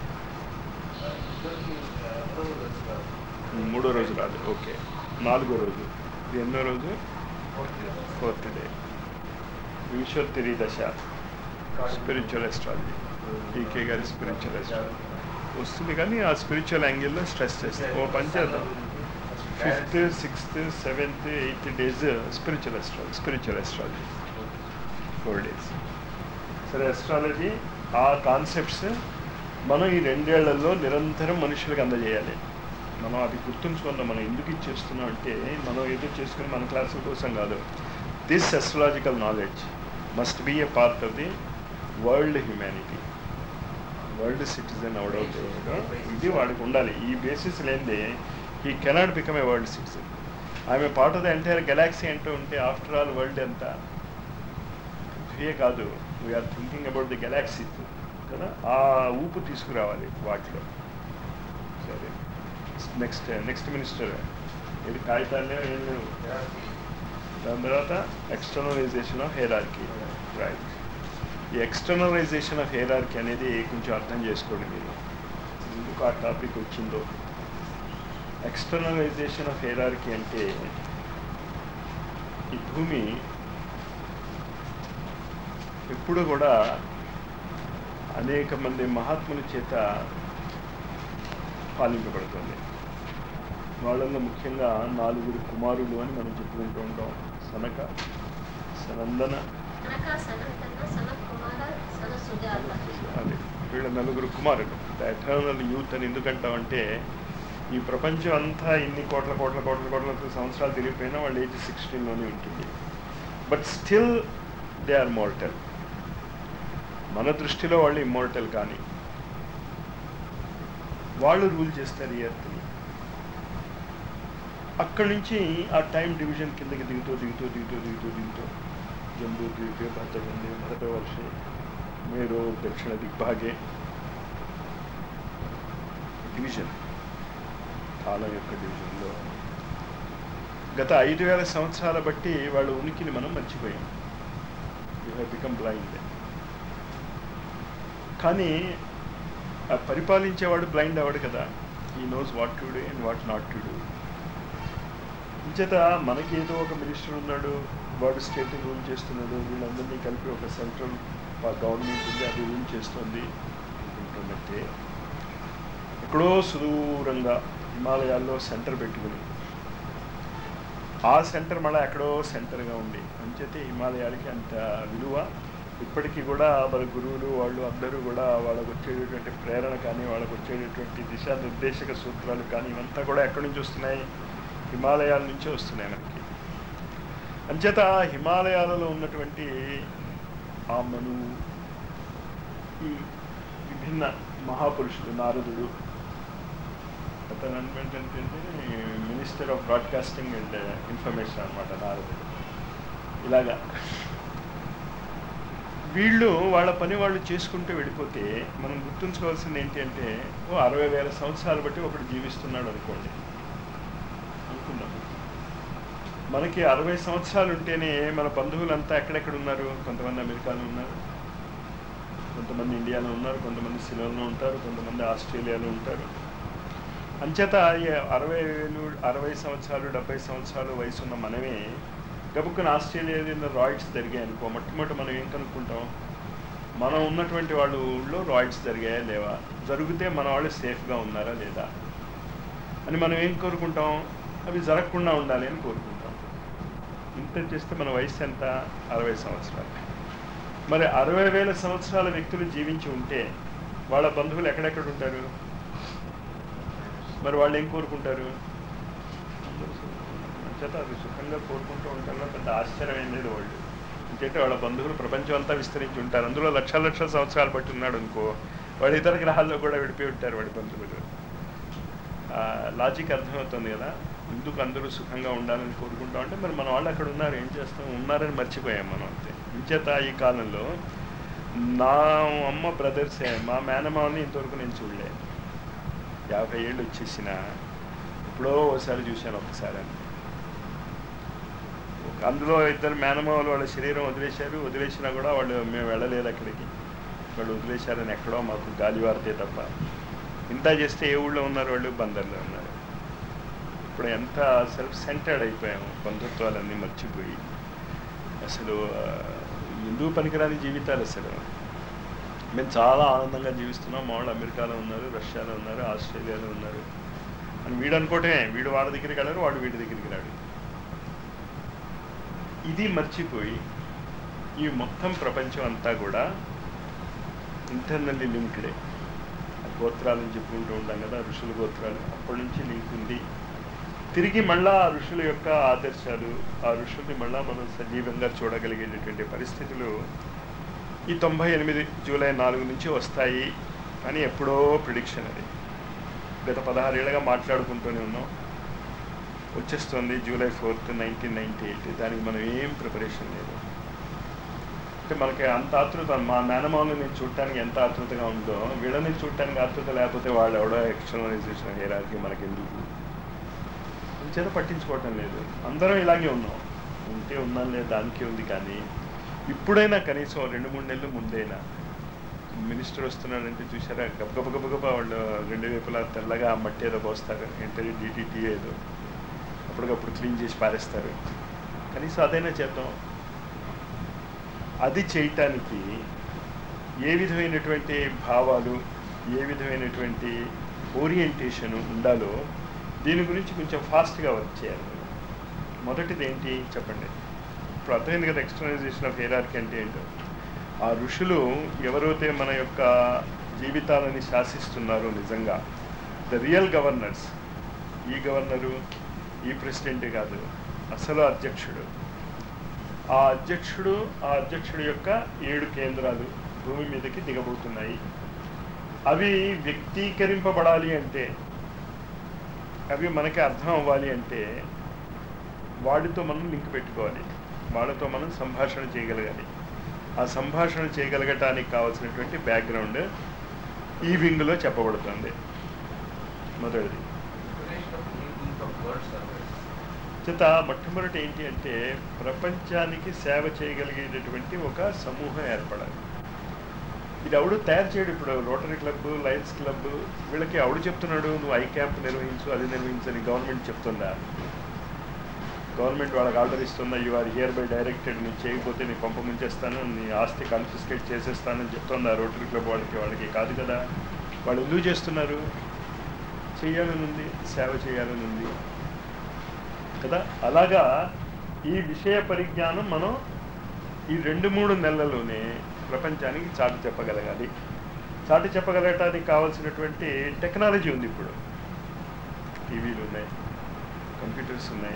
మూడో రోజు రాదు ఓకే నాలుగో రోజు ఇది ఎన్నో రోజు ఫోర్త్ డే విశ్వత్తిరి దశ స్పిరిచువల్ ఎస్ట్రాలజీ ఈకే గారి స్పిరిచువల్ ఎస్ట్రాలజీ వస్తుంది కానీ ఆ స్పిరిచువల్ యాంగిల్లో స్ట్రెస్ చేస్తాం ఓ పని చేద్దాం fifth sixth seventh eighth days spiritual astrology spiritual astrology four days సరే ఎస్ట్రాలజీ ఆ కాన్సెప్ట్స్ మనం ఈ రెండేళ్లలో నిరంతరం మనుషులకు అందజేయాలి మనం అది గుర్తుంచుకుందాం మనం ఎందుకు ఇచ్చేస్తున్నాం అంటే మనం ఏదో చేసుకుని మన క్లాసుల కోసం కాదు this astrological knowledge must be a part of the world humanity world citizen అవడవుతాడు ఇది వాడికి ఉండాలి ఈ బేసిస్ లేనిదే ఈ cannot become a world citizen ఆమె part of the entire galaxy అంటూ ఉంటే ఆఫ్టర్ ఆల్ వరల్డ్ ఎంత పృథ్వీయే కాదు we are thinking about the galaxy కదా ఆ ఊపు తీసుకురావాలి వాటిలో సరే నెక్స్ట్ నెక్స్ట్ మినిస్టర్ ఇది కాగితాలు ఏం లేవు దాని తర్వాత ఎక్స్టర్నలైజేషన్ ఆఫ్ హెయిరార్కీ రైట్ ఈ ఎక్స్టర్నలైజేషన్ ఆఫ్ హెయిరార్కీ అనేది కొంచెం అర్థం చేసుకోండి మీరు ఎందుకు ఆ టాపిక్ వచ్చిందో ఎక్స్టర్నలైజేషన్ ఆఫ్ హెయిరార్కీ అంటే ఈ భూమి ఎప్పుడు కూడా అనేక మంది మహాత్ముల చేత పాలింపబడుతుంది వాళ్ళల్లో ముఖ్యంగా నాలుగురు కుమారులు అని మనం చెప్పుకుంటూ ఉంటాం సనక సనందన అనక సనంతన సన కుమార సన సుజాత అది వీళ్ళ నలుగురు కుమారులు ద ఎటర్నల్ యూత్ అని ఎందుకంటామంటే ఈ ప్రపంచం అంతా ఇన్ని కోట్ల కోట్ల కోట్ల కోట్ల సంవత్సరాలు తిరిగిపోయినా వాళ్ళ ఏజ్ సిక్స్టీన్లోనే ఉంటుంది but still they are mortal మన దృష్టిలో వాళ్ళు ఇమ్మోర్టల్ కానీ వాళ్ళు రూల్ చేస్తారు ఈ ఎర్త్ని అక్కడి నుంచి ఆ టైం డివిజన్ కిందకి దిగుతూ దిగుతూ దిగుతూ దిగుతూ దిగుతూ జంబూ ద్వీపే భద్రగంధి భరత వర్షే మేరు దక్షిణ దిగ్భాగే డివిజన్ కాలం యొక్క డివిజన్లో గత ఐదు వేల సంవత్సరాల బట్టి వాళ్ళ ఉనికిని మనం మర్చిపోయాం యూ హ్యావ్ బికమ్ బ్లైండ్ కానీ ఆ పరిపాలించేవాడు బ్లైండ్ అవ్వడు కదా ఈ knows what to do and what not to do ఇంచేత మనకి ఏదో ఒక మినిస్టర్ ఉన్నాడు వాడు స్టేట్ రూల్ చేస్తున్నాడు వీళ్ళందరినీ కలిపి ఒక సెంట్రల్ గవర్నమెంట్ ఉంది అది రూల్ చేస్తుంది అనుకుంటున్నట్టే ఎక్కడో సుదూరంగా హిమాలయాల్లో సెంటర్ పెట్టుకుని ఆ సెంటర్ మళ్ళీ ఎక్కడో సెంటర్గా ఉంది అంచేతే హిమాలయాలకి అంత విలువ ఇప్పటికీ కూడా వాళ్ళ గురువులు వాళ్ళు అందరూ కూడా వాళ్ళకు వచ్చేటటువంటి ప్రేరణ కానీ వాళ్ళకు వచ్చేటటువంటి దిశానిర్దేశక సూత్రాలు కానీ ఇవంతా కూడా ఎక్కడి నుంచి వస్తున్నాయి హిమాలయాల నుంచే వస్తున్నాయి మనకి అంచేత ఆ హిమాలయాలలో ఉన్నటువంటి ఆ మనువు ఈ విభిన్న మహాపురుషులు నారదుడు అతను అనమాట ఏంటంటే minister of broadcasting and information అనమాట నారదుడు ఇలాగా వీళ్ళు వాళ్ళ పని వాళ్ళు చేసుకుంటూ వెళ్ళిపోతే మనం గుర్తుంచుకోవాల్సింది ఏంటి అంటే ఓ అరవై వేల సంవత్సరాలు బట్టి ఒకడు జీవిస్తున్నాడు అనుకోండి అనుకుందాం మనకి అరవై సంవత్సరాలు ఉంటేనే మన బంధువులంతా ఎక్కడెక్కడ ఉన్నారు కొంతమంది అమెరికాలో ఉన్నారు కొంతమంది ఇండియాలో ఉన్నారు కొంతమంది సిలోన్లో ఉంటారు కొంతమంది ఆస్ట్రేలియాలో ఉంటారు అంచేత ఈ అరవై వేలు అరవై సంవత్సరాలు డెబ్బై సంవత్సరాలు వయసు ఉన్న మనమే గబుక్కున ఆస్ట్రేలియాలో రాయిడ్స్ జరిగాయి అనుకో మొట్టమొదటి మనం ఏం కనుక్కుంటాం మనం ఉన్నటువంటి వాళ్ళ ఊళ్ళో రాయిడ్స్ జరిగాయా లేవా జరిగితే మన వాళ్ళు సేఫ్గా ఉన్నారా లేదా అని మనం ఏం కోరుకుంటాం అవి జరగకుండా ఉండాలి అని కోరుకుంటాం ఇంత చేస్తే మన వయసు ఎంత అరవై సంవత్సరాలు మరి అరవై వేల సంవత్సరాల వ్యక్తులు జీవించి ఉంటే వాళ్ళ బంధువులు ఎక్కడెక్కడ ఉంటారు మరి వాళ్ళు ఏం కోరుకుంటారు అందరూ సుఖంగా- చేత అది సుఖంగా కోరుకుంటూ ఉంటారు పెద్ద ఆశ్చర్యం ఏం లేదు వాళ్ళు ఎందుకంటే వాళ్ళ బంధువులు ప్రపంచం అంతా విస్తరించి ఉంటారు అందులో లక్షల లక్షల సంవత్సరాలు బట్టి ఉన్నాడు అనుకో వాడు ఇతర గ్రహాల్లో కూడా విడిపోయి ఉంటారు వాడి బంధువులు లాజిక్ అర్థమవుతుంది కదా ఎందుకు అందరూ సుఖంగా ఉండాలని కోరుకుంటాం అంటే మరి మన వాళ్ళు అక్కడ ఉన్నారు ఏం చేస్తాం ఉన్నారని మర్చిపోయాం మనం అంతే ఇంచేత ఈ కాలంలో నా అమ్మ బ్రదర్సే మా మేనమావని ఇంతవరకు నేను చూడలే యాభై ఏళ్ళు వచ్చేసిన ఎప్పుడో ఒకసారి చూశాను ఒకసారి అని ఒక- అందులో ఇద్దరు మేనమావలు వాళ్ళ శరీరం వదిలేశారు వదిలేసినా కూడా వాళ్ళు మేము వెళ్ళలేదు అక్కడికి వాళ్ళు వదిలేశారని ఎక్కడో మాకు గాలి వారితే తప్ప ఇంత చేస్తే ఏ ఊళ్ళో ఉన్నారు వాళ్ళు బందర్లో ఉన్నారు ఇప్పుడు ఎంత సెల్ఫ్ సెంటర్డ్ అయిపోయాము బంధుత్వాలన్నీ మర్చిపోయి అసలు ఆ, ఎందుకు పనికిరాని జీవితాలు అసలు మేము చాలా ఆనందంగా జీవిస్తున్నాం మా వాళ్ళు అమెరికాలో ఉన్నారు రష్యాలో ఉన్నారు ఆస్ట్రేలియాలో ఉన్నారు అని వీడు అనుకోవటమే వీడు వాళ్ళ దగ్గరికి వెళ్ళరు వాడు వీడి దగ్గరికి రాడు ఇది మర్చిపోయి ఈ మొత్తం ప్రపంచం అంతా కూడా ఇంటర్నల్లీ లింక్డే గోత్రాలను చెప్పుకుంటూ ఉంటాం కదా ఋషుల గోత్రాలు అప్పటి నుంచి లింక్ ఉంది తిరిగి మళ్ళా ఆ ఋషుల యొక్క ఆదర్శాలు ఆ ఋషుల్ని మళ్ళా మనం సజీవంగా చూడగలిగేటటువంటి పరిస్థితులు ఈ తొంభై ఎనిమిది జూలై నాలుగు నుంచి వస్తాయి అని ఎప్పుడో ప్రిడిక్షన్ అది గత పదహారేళ్ళగా మాట్లాడుకుంటూనే ఉన్నాం వచ్చేస్తుంది July fourth nineteen ninety eight దానికి మనం ఏం ప్రిపరేషన్ లేదు అంటే మనకి అంత ఆతృత మా మేనమామని నేను చూడటానికి ఎంత ఆతృతగా ఉందో వీళ్ళని చూడటానికి ఆతృత లేకపోతే వాళ్ళు ఎవడో ఎక్స్టర్నలైజేషన్ హేరాకి మనకి ఎందుకు చేత పట్టించుకోవటం లేదు అందరం ఇలాగే ఉన్నాం ఉంటే ఉన్నాం లేదు దానికే ఉంది కానీ ఇప్పుడైనా కనీసం రెండు మూడు నెలలు ముందైనా మినిస్టర్ వస్తున్నాడంటే చూసారా గబగబ గబగబ వాళ్ళు రెండు వైపులా తెల్లగా మట్టి ఏదో పోస్తారు ఏంటంటే డిటిటీ ఏదో అప్పటికప్పుడు క్లీన్ చేసి పారేస్తారు కనీసం అదైనా చేద్దాం అది చేయటానికి ఏ విధమైనటువంటి భావాలు ఏ విధమైనటువంటి ఓరియంటేషన్ ఉండాలో దీని గురించి కొంచెం ఫాస్ట్గా వర్క్ చేయాలి మనం. మొదటిది ఏంటి చెప్పండి ఇప్పుడు అర్థమైంది కదా ఎక్స్టర్నలైజేషన్ ఆఫ్ హేరార్కి అంటే ఏంటో ఆ ఋషులు ఎవరైతే మన యొక్క జీవితాలని శాసిస్తున్నారో నిజంగా ద రియల్ గవర్నర్స్ ఈ గవర్నరు ఈ ప్రెసిడెంట్ కాదు అసలు అధ్యక్షుడు ఆ అధ్యక్షుడు ఆ అధ్యక్షుడి యొక్క ఏడు కేంద్రాలు భూమి మీదకి దిగబోతున్నాయి అవి వ్యక్తీకరింపబడాలి అంటే అవి మనకి అర్థం అవ్వాలి అంటే వాడితో మనం లింక్ పెట్టుకోవాలి వాళ్ళతో మనం సంభాషణ చేయగలగాలి ఆ సంభాషణ చేయగలగటానికి కావాల్సినటువంటి బ్యాక్గ్రౌండ్ ఈ వింగ్లో చెప్పబడుతుంది మొదటిది చేత మొట్టమొదటి ఏంటి అంటే ప్రపంచానికి సేవ చేయగలిగేటటువంటి ఒక సమూహం ఏర్పడాలి ఇది ఎవడు తయారు చేయడు ఇప్పుడు రోటరీ క్లబ్ లయన్స్ క్లబ్ వీళ్ళకి ఎవడు చెప్తున్నాడు నువ్వు ఐ క్యాంప్ నిర్వహించు అది నిర్వహించు అని గవర్నమెంట్ చెప్తుందా గవర్నమెంట్ వాళ్ళకి ఆర్డర్ ఇస్తుందా you are hereby directed నీ చేయకపోతే నీ పంప ముంచేస్తాను నీ ఆస్తి కన్ఫిస్కేట్ చేసేస్తానని చెప్తుందా రోటరీ క్లబ్ వాళ్ళకి వాళ్ళకి కాదు కదా వాళ్ళు ఎందుకు చేస్తున్నారు చేయాలని ఉంది సేవ చేయాలని ఉంది కదా అలాగా ఈ విషయ పరిజ్ఞానం మనం ఈ రెండు మూడు నెలల్లోనే ప్రపంచానికి చాటి చెప్పగలగాలి చాటి చెప్పగలగటానికి కావాల్సినటువంటి టెక్నాలజీ ఉంది ఇప్పుడు టీవీలు ఉన్నాయి కంప్యూటర్స్ ఉన్నాయి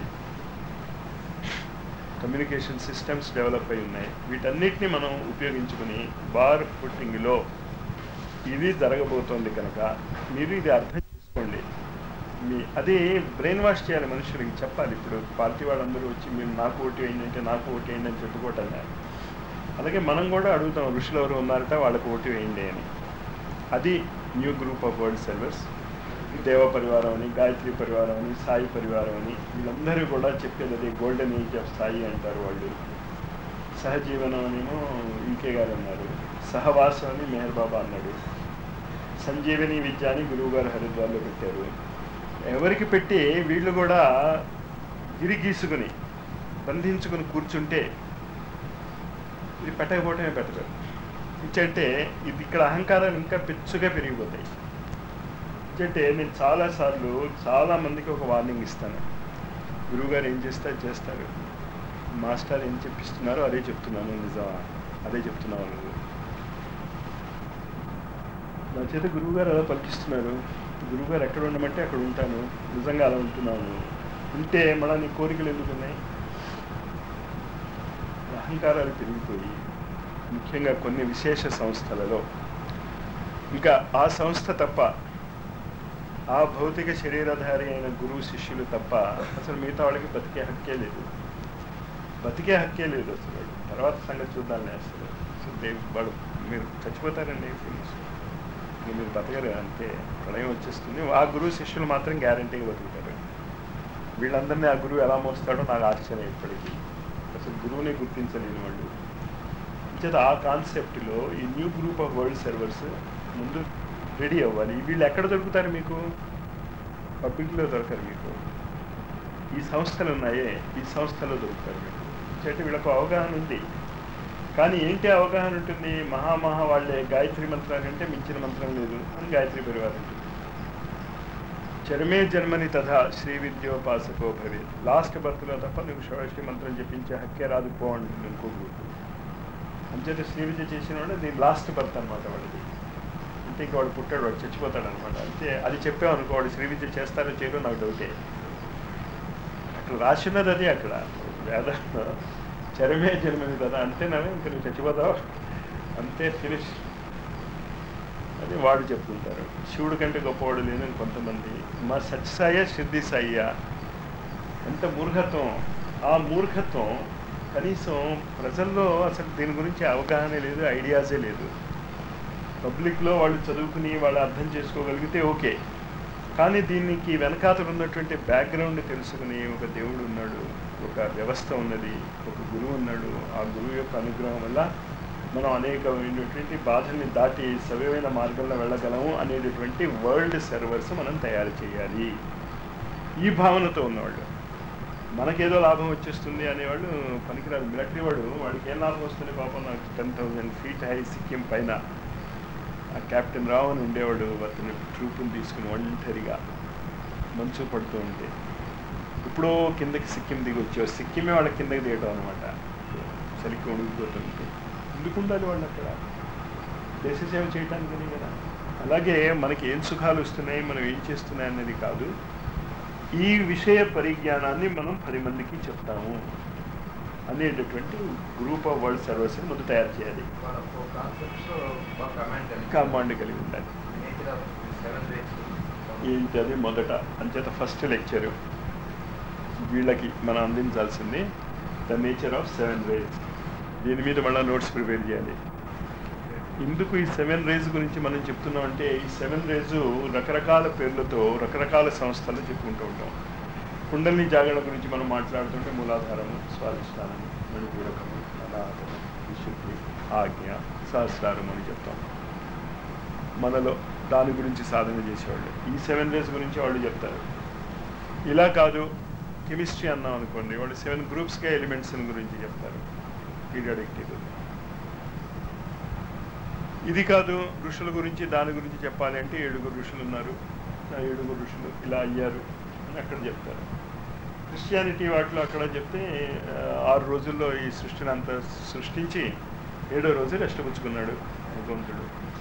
కమ్యూనికేషన్ సిస్టమ్స్ డెవలప్ అయి ఉన్నాయి వీటన్నిటిని మనం ఉపయోగించుకుని బార్ పుట్టింగ్లో ఇది జరగబోతోంది కనుక మీరు ఇది అర్థం చేసుకోండి మీ అది బ్రెయిన్ వాష్ చేయాలి మనుషులకి చెప్పాలి ఇప్పుడు పార్టీ వాళ్ళందరూ వచ్చి మీరు నాకు ఓటు వేయండి అంటే నాకు ఓటు వేయండి అని చెప్పుకోవటం లేదు. అలాగే మనం కూడా అడుగుతాం ఋషులు ఎవరు ఉన్నారట వాళ్ళకి ఓటు వేయండి అని అది new group of world service దేవ పరివారం అని గాయత్రి పరివారం అని సాయి పరివారం అని వీళ్ళందరూ కూడా చెప్పేది అది గోల్డెన్ ఏజ్ ఆఫ్ సాయి అంటారు వాళ్ళు సహజీవనం అనేమో ఈకే గారు అన్నారు సహవాసం అని మెహర్ బాబా అన్నాడు సంజీవని విద్య అని గురువు గారు హరిద్వార్లో పెట్టారు ఎవరికి పెట్టి వీళ్ళు కూడా గిరి గీసుకుని బంధించుకుని కూర్చుంటే ఇది పెట్టకపోవటమే బెటర్ ఇచ్చంటే ఇది ఇక్కడ అహంకారాలు ఇంకా పెచ్చుగా పెరిగిపోతాయి ఇచ్చంటే నేను చాలాసార్లు చాలా మందికి ఒక వార్నింగ్ ఇస్తాను గురువుగారు ఏం చేస్తే అది చేస్తారు మాస్టర్ ఏం చెప్పిస్తున్నారో అదే చెప్తున్నాను నిజమా అదే చెప్తున్నాను నువ్వు నా చేత గురువుగారు అలా పలికిస్తున్నారు గురువుగారు ఎక్కడ ఉండమంటే అక్కడ ఉంటాను నిజంగా అలా ఉంటున్నాను ఉంటే మళ్ళీ నీ కోరికలు ఎందుకు ఉన్నాయి అహంకారాలు పెరిగిపోయి ముఖ్యంగా కొన్ని విశేష సంస్థలలో ఇంకా ఆ సంస్థ తప్ప ఆ భౌతిక శరీరధారి అయిన గురువు శిష్యులు తప్ప అసలు మిగతా వాళ్ళకి బతికే హక్కే లేదు బతికే హక్కే లేదు అసలు వాడు. తర్వాత సంగతి చూద్దాంలే అసలు అసలు దేవ్ వాడు మీరు చచ్చిపోతారండి ఫినిష్ మీరు బతకరు అంతే ప్రళయం వచ్చేస్తుంది ఆ గురువు శిష్యులు మాత్రం గ్యారంటీగా బతుకుతారు వీళ్ళందరినీ ఆ గురువు ఎలా మోస్తాడో నాకు ఆశ్చర్యం ఇప్పటికీ అసలు గురువుని గుర్తించలేని వాళ్ళు చేత ఆ కాన్సెప్ట్లో ఈ new group of world servers ముందు రెడీ అవ్వాలి వీళ్ళు ఎక్కడ దొరుకుతారు మీకు పబ్లిక్లో దొరకరు మీకు ఈ సంస్థలు ఉన్నాయే ఈ సంస్థలో దొరుకుతారు మీకు అంటే వీళ్ళకు అవగాహన ఉంది కానీ ఏంటి అవగాహన ఉంటుంది మహామహా వాళ్ళే గాయత్రి మంత్రాల కంటే మించిన మంత్రం లేదు అని గాయత్రి పరివారం ఉంటుంది చరమే జన్మని తథా శ్రీ విద్యోపాసకో భవి లాస్ట్ బర్త్లో తప్ప నువ్వు షోడశి మంత్రం చెప్పించే హక్కే రాదు పో అంటుంది ఇంకో గ్రూప్ అంచేత శ్రీ విద్య చేసిన వాడు దీని లాస్ట్ బర్త్ అనమాట వాడిది అంటే ఇంకా వాడు పుట్టాడు వాడు చచ్చిపోతాడు అనమాట అంటే అది చెప్పామనుకో వాడు శ్రీ విద్య చేస్తారో చేయరో నాకు డౌటే అక్కడ రాసినది అది అక్కడ వేదంలో చరమే జన్మని కదా అంతేనవే ఇంకా నువ్వు చచ్చిపోతావు అంతే ఫినిష్ అది వాడు చెప్తుంటారు శివుడి కంటే గొప్పవాడు లేదని కొంతమంది మా సత్యసాయ సిద్ధి సాయ్య ఎంత మూర్ఖత్వం ఆ మూర్ఖత్వం కనీసం ప్రజల్లో అసలు దీని గురించి అవగాహన లేదు ఐడియాసే లేదు పబ్లిక్లో వాళ్ళు చదువుకుని వాళ్ళు అర్థం చేసుకోగలిగితే ఓకే కానీ దీనికి వెనకాతలు ఉన్నటువంటి బ్యాక్గ్రౌండ్ తెలుసుకుని ఒక దేవుడు ఉన్నాడు ఒక వ్యవస్థ ఉన్నది ఒక గురువు ఉన్నాడు ఆ గురువు యొక్క అనుగ్రహం వల్ల మనం అనేకమైనటువంటి బాధల్ని దాటి సవ్యమైన మార్గంలో వెళ్ళగలము అనేటటువంటి వరల్డ్ సర్వర్స్ మనం తయారు చేయాలి ఈ భావనతో ఉన్నవాళ్ళు మనకేదో లాభం వచ్చేస్తుంది అనేవాళ్ళు పనికిరాదు మిలిటరీ వాడు వాడికి ఏం లాభం వస్తుంది పాపం నాకు ten thousand feet high Sikkim పైన ఆ కెప్టెన్ రావు అని ఉండేవాడు అతను ట్రూపుని తీసుకుని ఒంటరిగా మంచు పడుతూ ఉంటే ఇప్పుడో కిందకి సిక్కిం దిగి వచ్చేవారు సిక్కిమే వాళ్ళ కిందకి దిగటం అనమాట చలికి ఉడికిపోతుంటే ఎందుకు ఉండాలి వాళ్ళు అక్కడ దేశ సేవ చేయటానికని కదా అలాగే మనకి ఏం సుఖాలు వస్తున్నాయి మనం ఏం చేస్తున్నాయి అనేది కాదు ఈ విషయ పరిజ్ఞానాన్ని మనం పది మందికి చెప్తాము అనేటటువంటి గ్రూప్ ఆఫ్ వరల్డ్ సర్వీస్ ముందు తయారు చేయాలి కాన్సెప్ట్స్ బాగా కమాండ్ కలిగి కాంపౌండ్ కలిగి ఉండాలి నేచర్ ఆఫ్ సెవెన్ రేట్స్ ఏంటి అది మొదట అంచేత ఫస్ట్ లెక్చరు వీళ్ళకి మనం అందించాల్సింది the nature of seven rays దీని మీద మళ్ళీ నోట్స్ ప్రిపేర్ చేయాలి ఎందుకు ఈ సెవెన్ రేస్ గురించి మనం చెప్తున్నాం అంటే ఈ సెవెన్ రేసు రకరకాల పేర్లతో రకరకాల సంస్థలు చెప్పుకుంటూ ఉంటాం కుండలిని జాగరణ గురించి మనం మాట్లాడుతుంటే మూలాధారము స్వాధిష్టానము మణిపూరకము అనాహతము విశుద్ధి ఆజ్ఞ సహస్రారం అని చెప్తాం మనలో దాని గురించి సాధన చేసేవాళ్ళు ఈ సెవెన్ డేస్ గురించి వాళ్ళు చెప్తారు ఇలా కాదు కెమిస్ట్రీ అన్నాం అనుకోండి వాళ్ళు సెవెన్ గ్రూప్స్గా ఎలిమెంట్స్ గురించి చెప్తారు పీరియాడిక్ టేబుల్ ఇది కాదు ఋషుల గురించి దాని గురించి చెప్పాలి అంటే ఏడుగురు ఋషులు ఉన్నారు ఆ ఏడుగురు ఋషులు ఇలా అయ్యారు అని అక్కడ చెప్తారు క్రిస్టియానిటీ వాటిలో అక్కడ చెప్తే ఆ, ఆరు రోజుల్లో ఈ సృష్టిని అంతా సృష్టించి ఏడో రోజు రెస్ట్ పుచ్చుకున్నాడు భగవంతుడు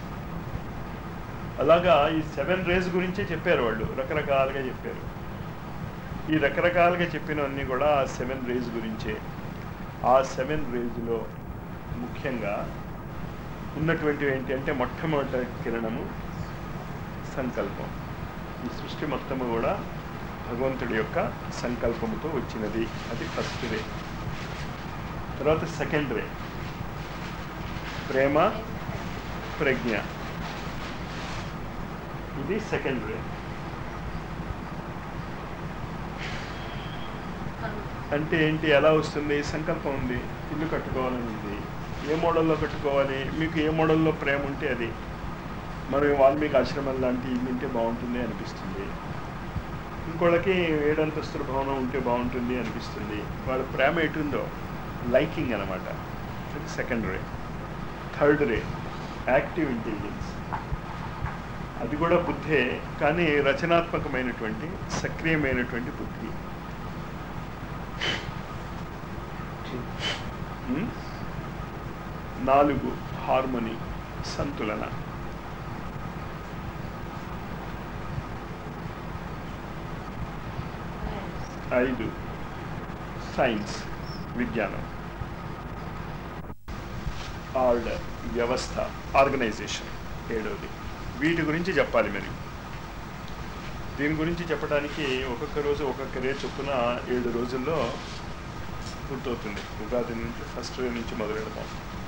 అలాగా ఈ సెవెన్ రేస్ గురించే చెప్పారు వాళ్ళు రకరకాలుగా చెప్పారు ఈ రకరకాలుగా చెప్పినవన్నీ కూడా ఆ సెవెన్ రేస్ గురించే ఆ సెవెన్ రేజ్లో ముఖ్యంగా ఉన్నటువంటివి ఏంటి అంటే మొట్టమొదటి కిరణము సంకల్పం ఈ సృష్టి మొత్తము కూడా భగవంతుడి యొక్క సంకల్పముతో వచ్చినది అది ఫస్ట్ రే తర్వాత సెకండ్ రే ప్రేమ ప్రజ్ఞ ఇది సెకండ్ రే అంటే ఏంటి ఎలా వస్తుంది సంకల్పం ఉంది ఇల్లు కట్టుకోవాలని ఉంది ఏ మోడల్లో కట్టుకోవాలి మీకు ఏ మోడల్లో ప్రేమ ఉంటే అది మరి వాల్మీకి ఆశ్రమం లాంటి ఇల్లు ఉంటే బాగుంటుంది అనిపిస్తుంది ఇంకోళ్ళకి ఏడంతస్తుల భవనం ఉంటే బాగుంటుంది అనిపిస్తుంది వాళ్ళ ప్రేమ ఎటుందో లైకింగ్ అనమాట అది second ray third ray active intelligence అది కూడా బుద్ధే కానీ రచనాత్మకమైనటువంటి సక్రియమైనటువంటి బుద్ధి ఉమ్? నాలుగు హార్మోని సంతులన ఐదు సైన్స్ విజ్ఞానం ఆర్డర్ వ్యవస్థ ఆర్గనైజేషన్ ఏడవది వీటి గురించి చెప్పాలి మరి దీని గురించి చెప్పడానికి ఒక్కొక్క రోజు ఒక్కొక్క రే చొప్పున ఏడు రోజుల్లో పూర్తవుతుంది ఉగాది నుంచి ఫస్ట్ డే నుంచి మొదలెడతాం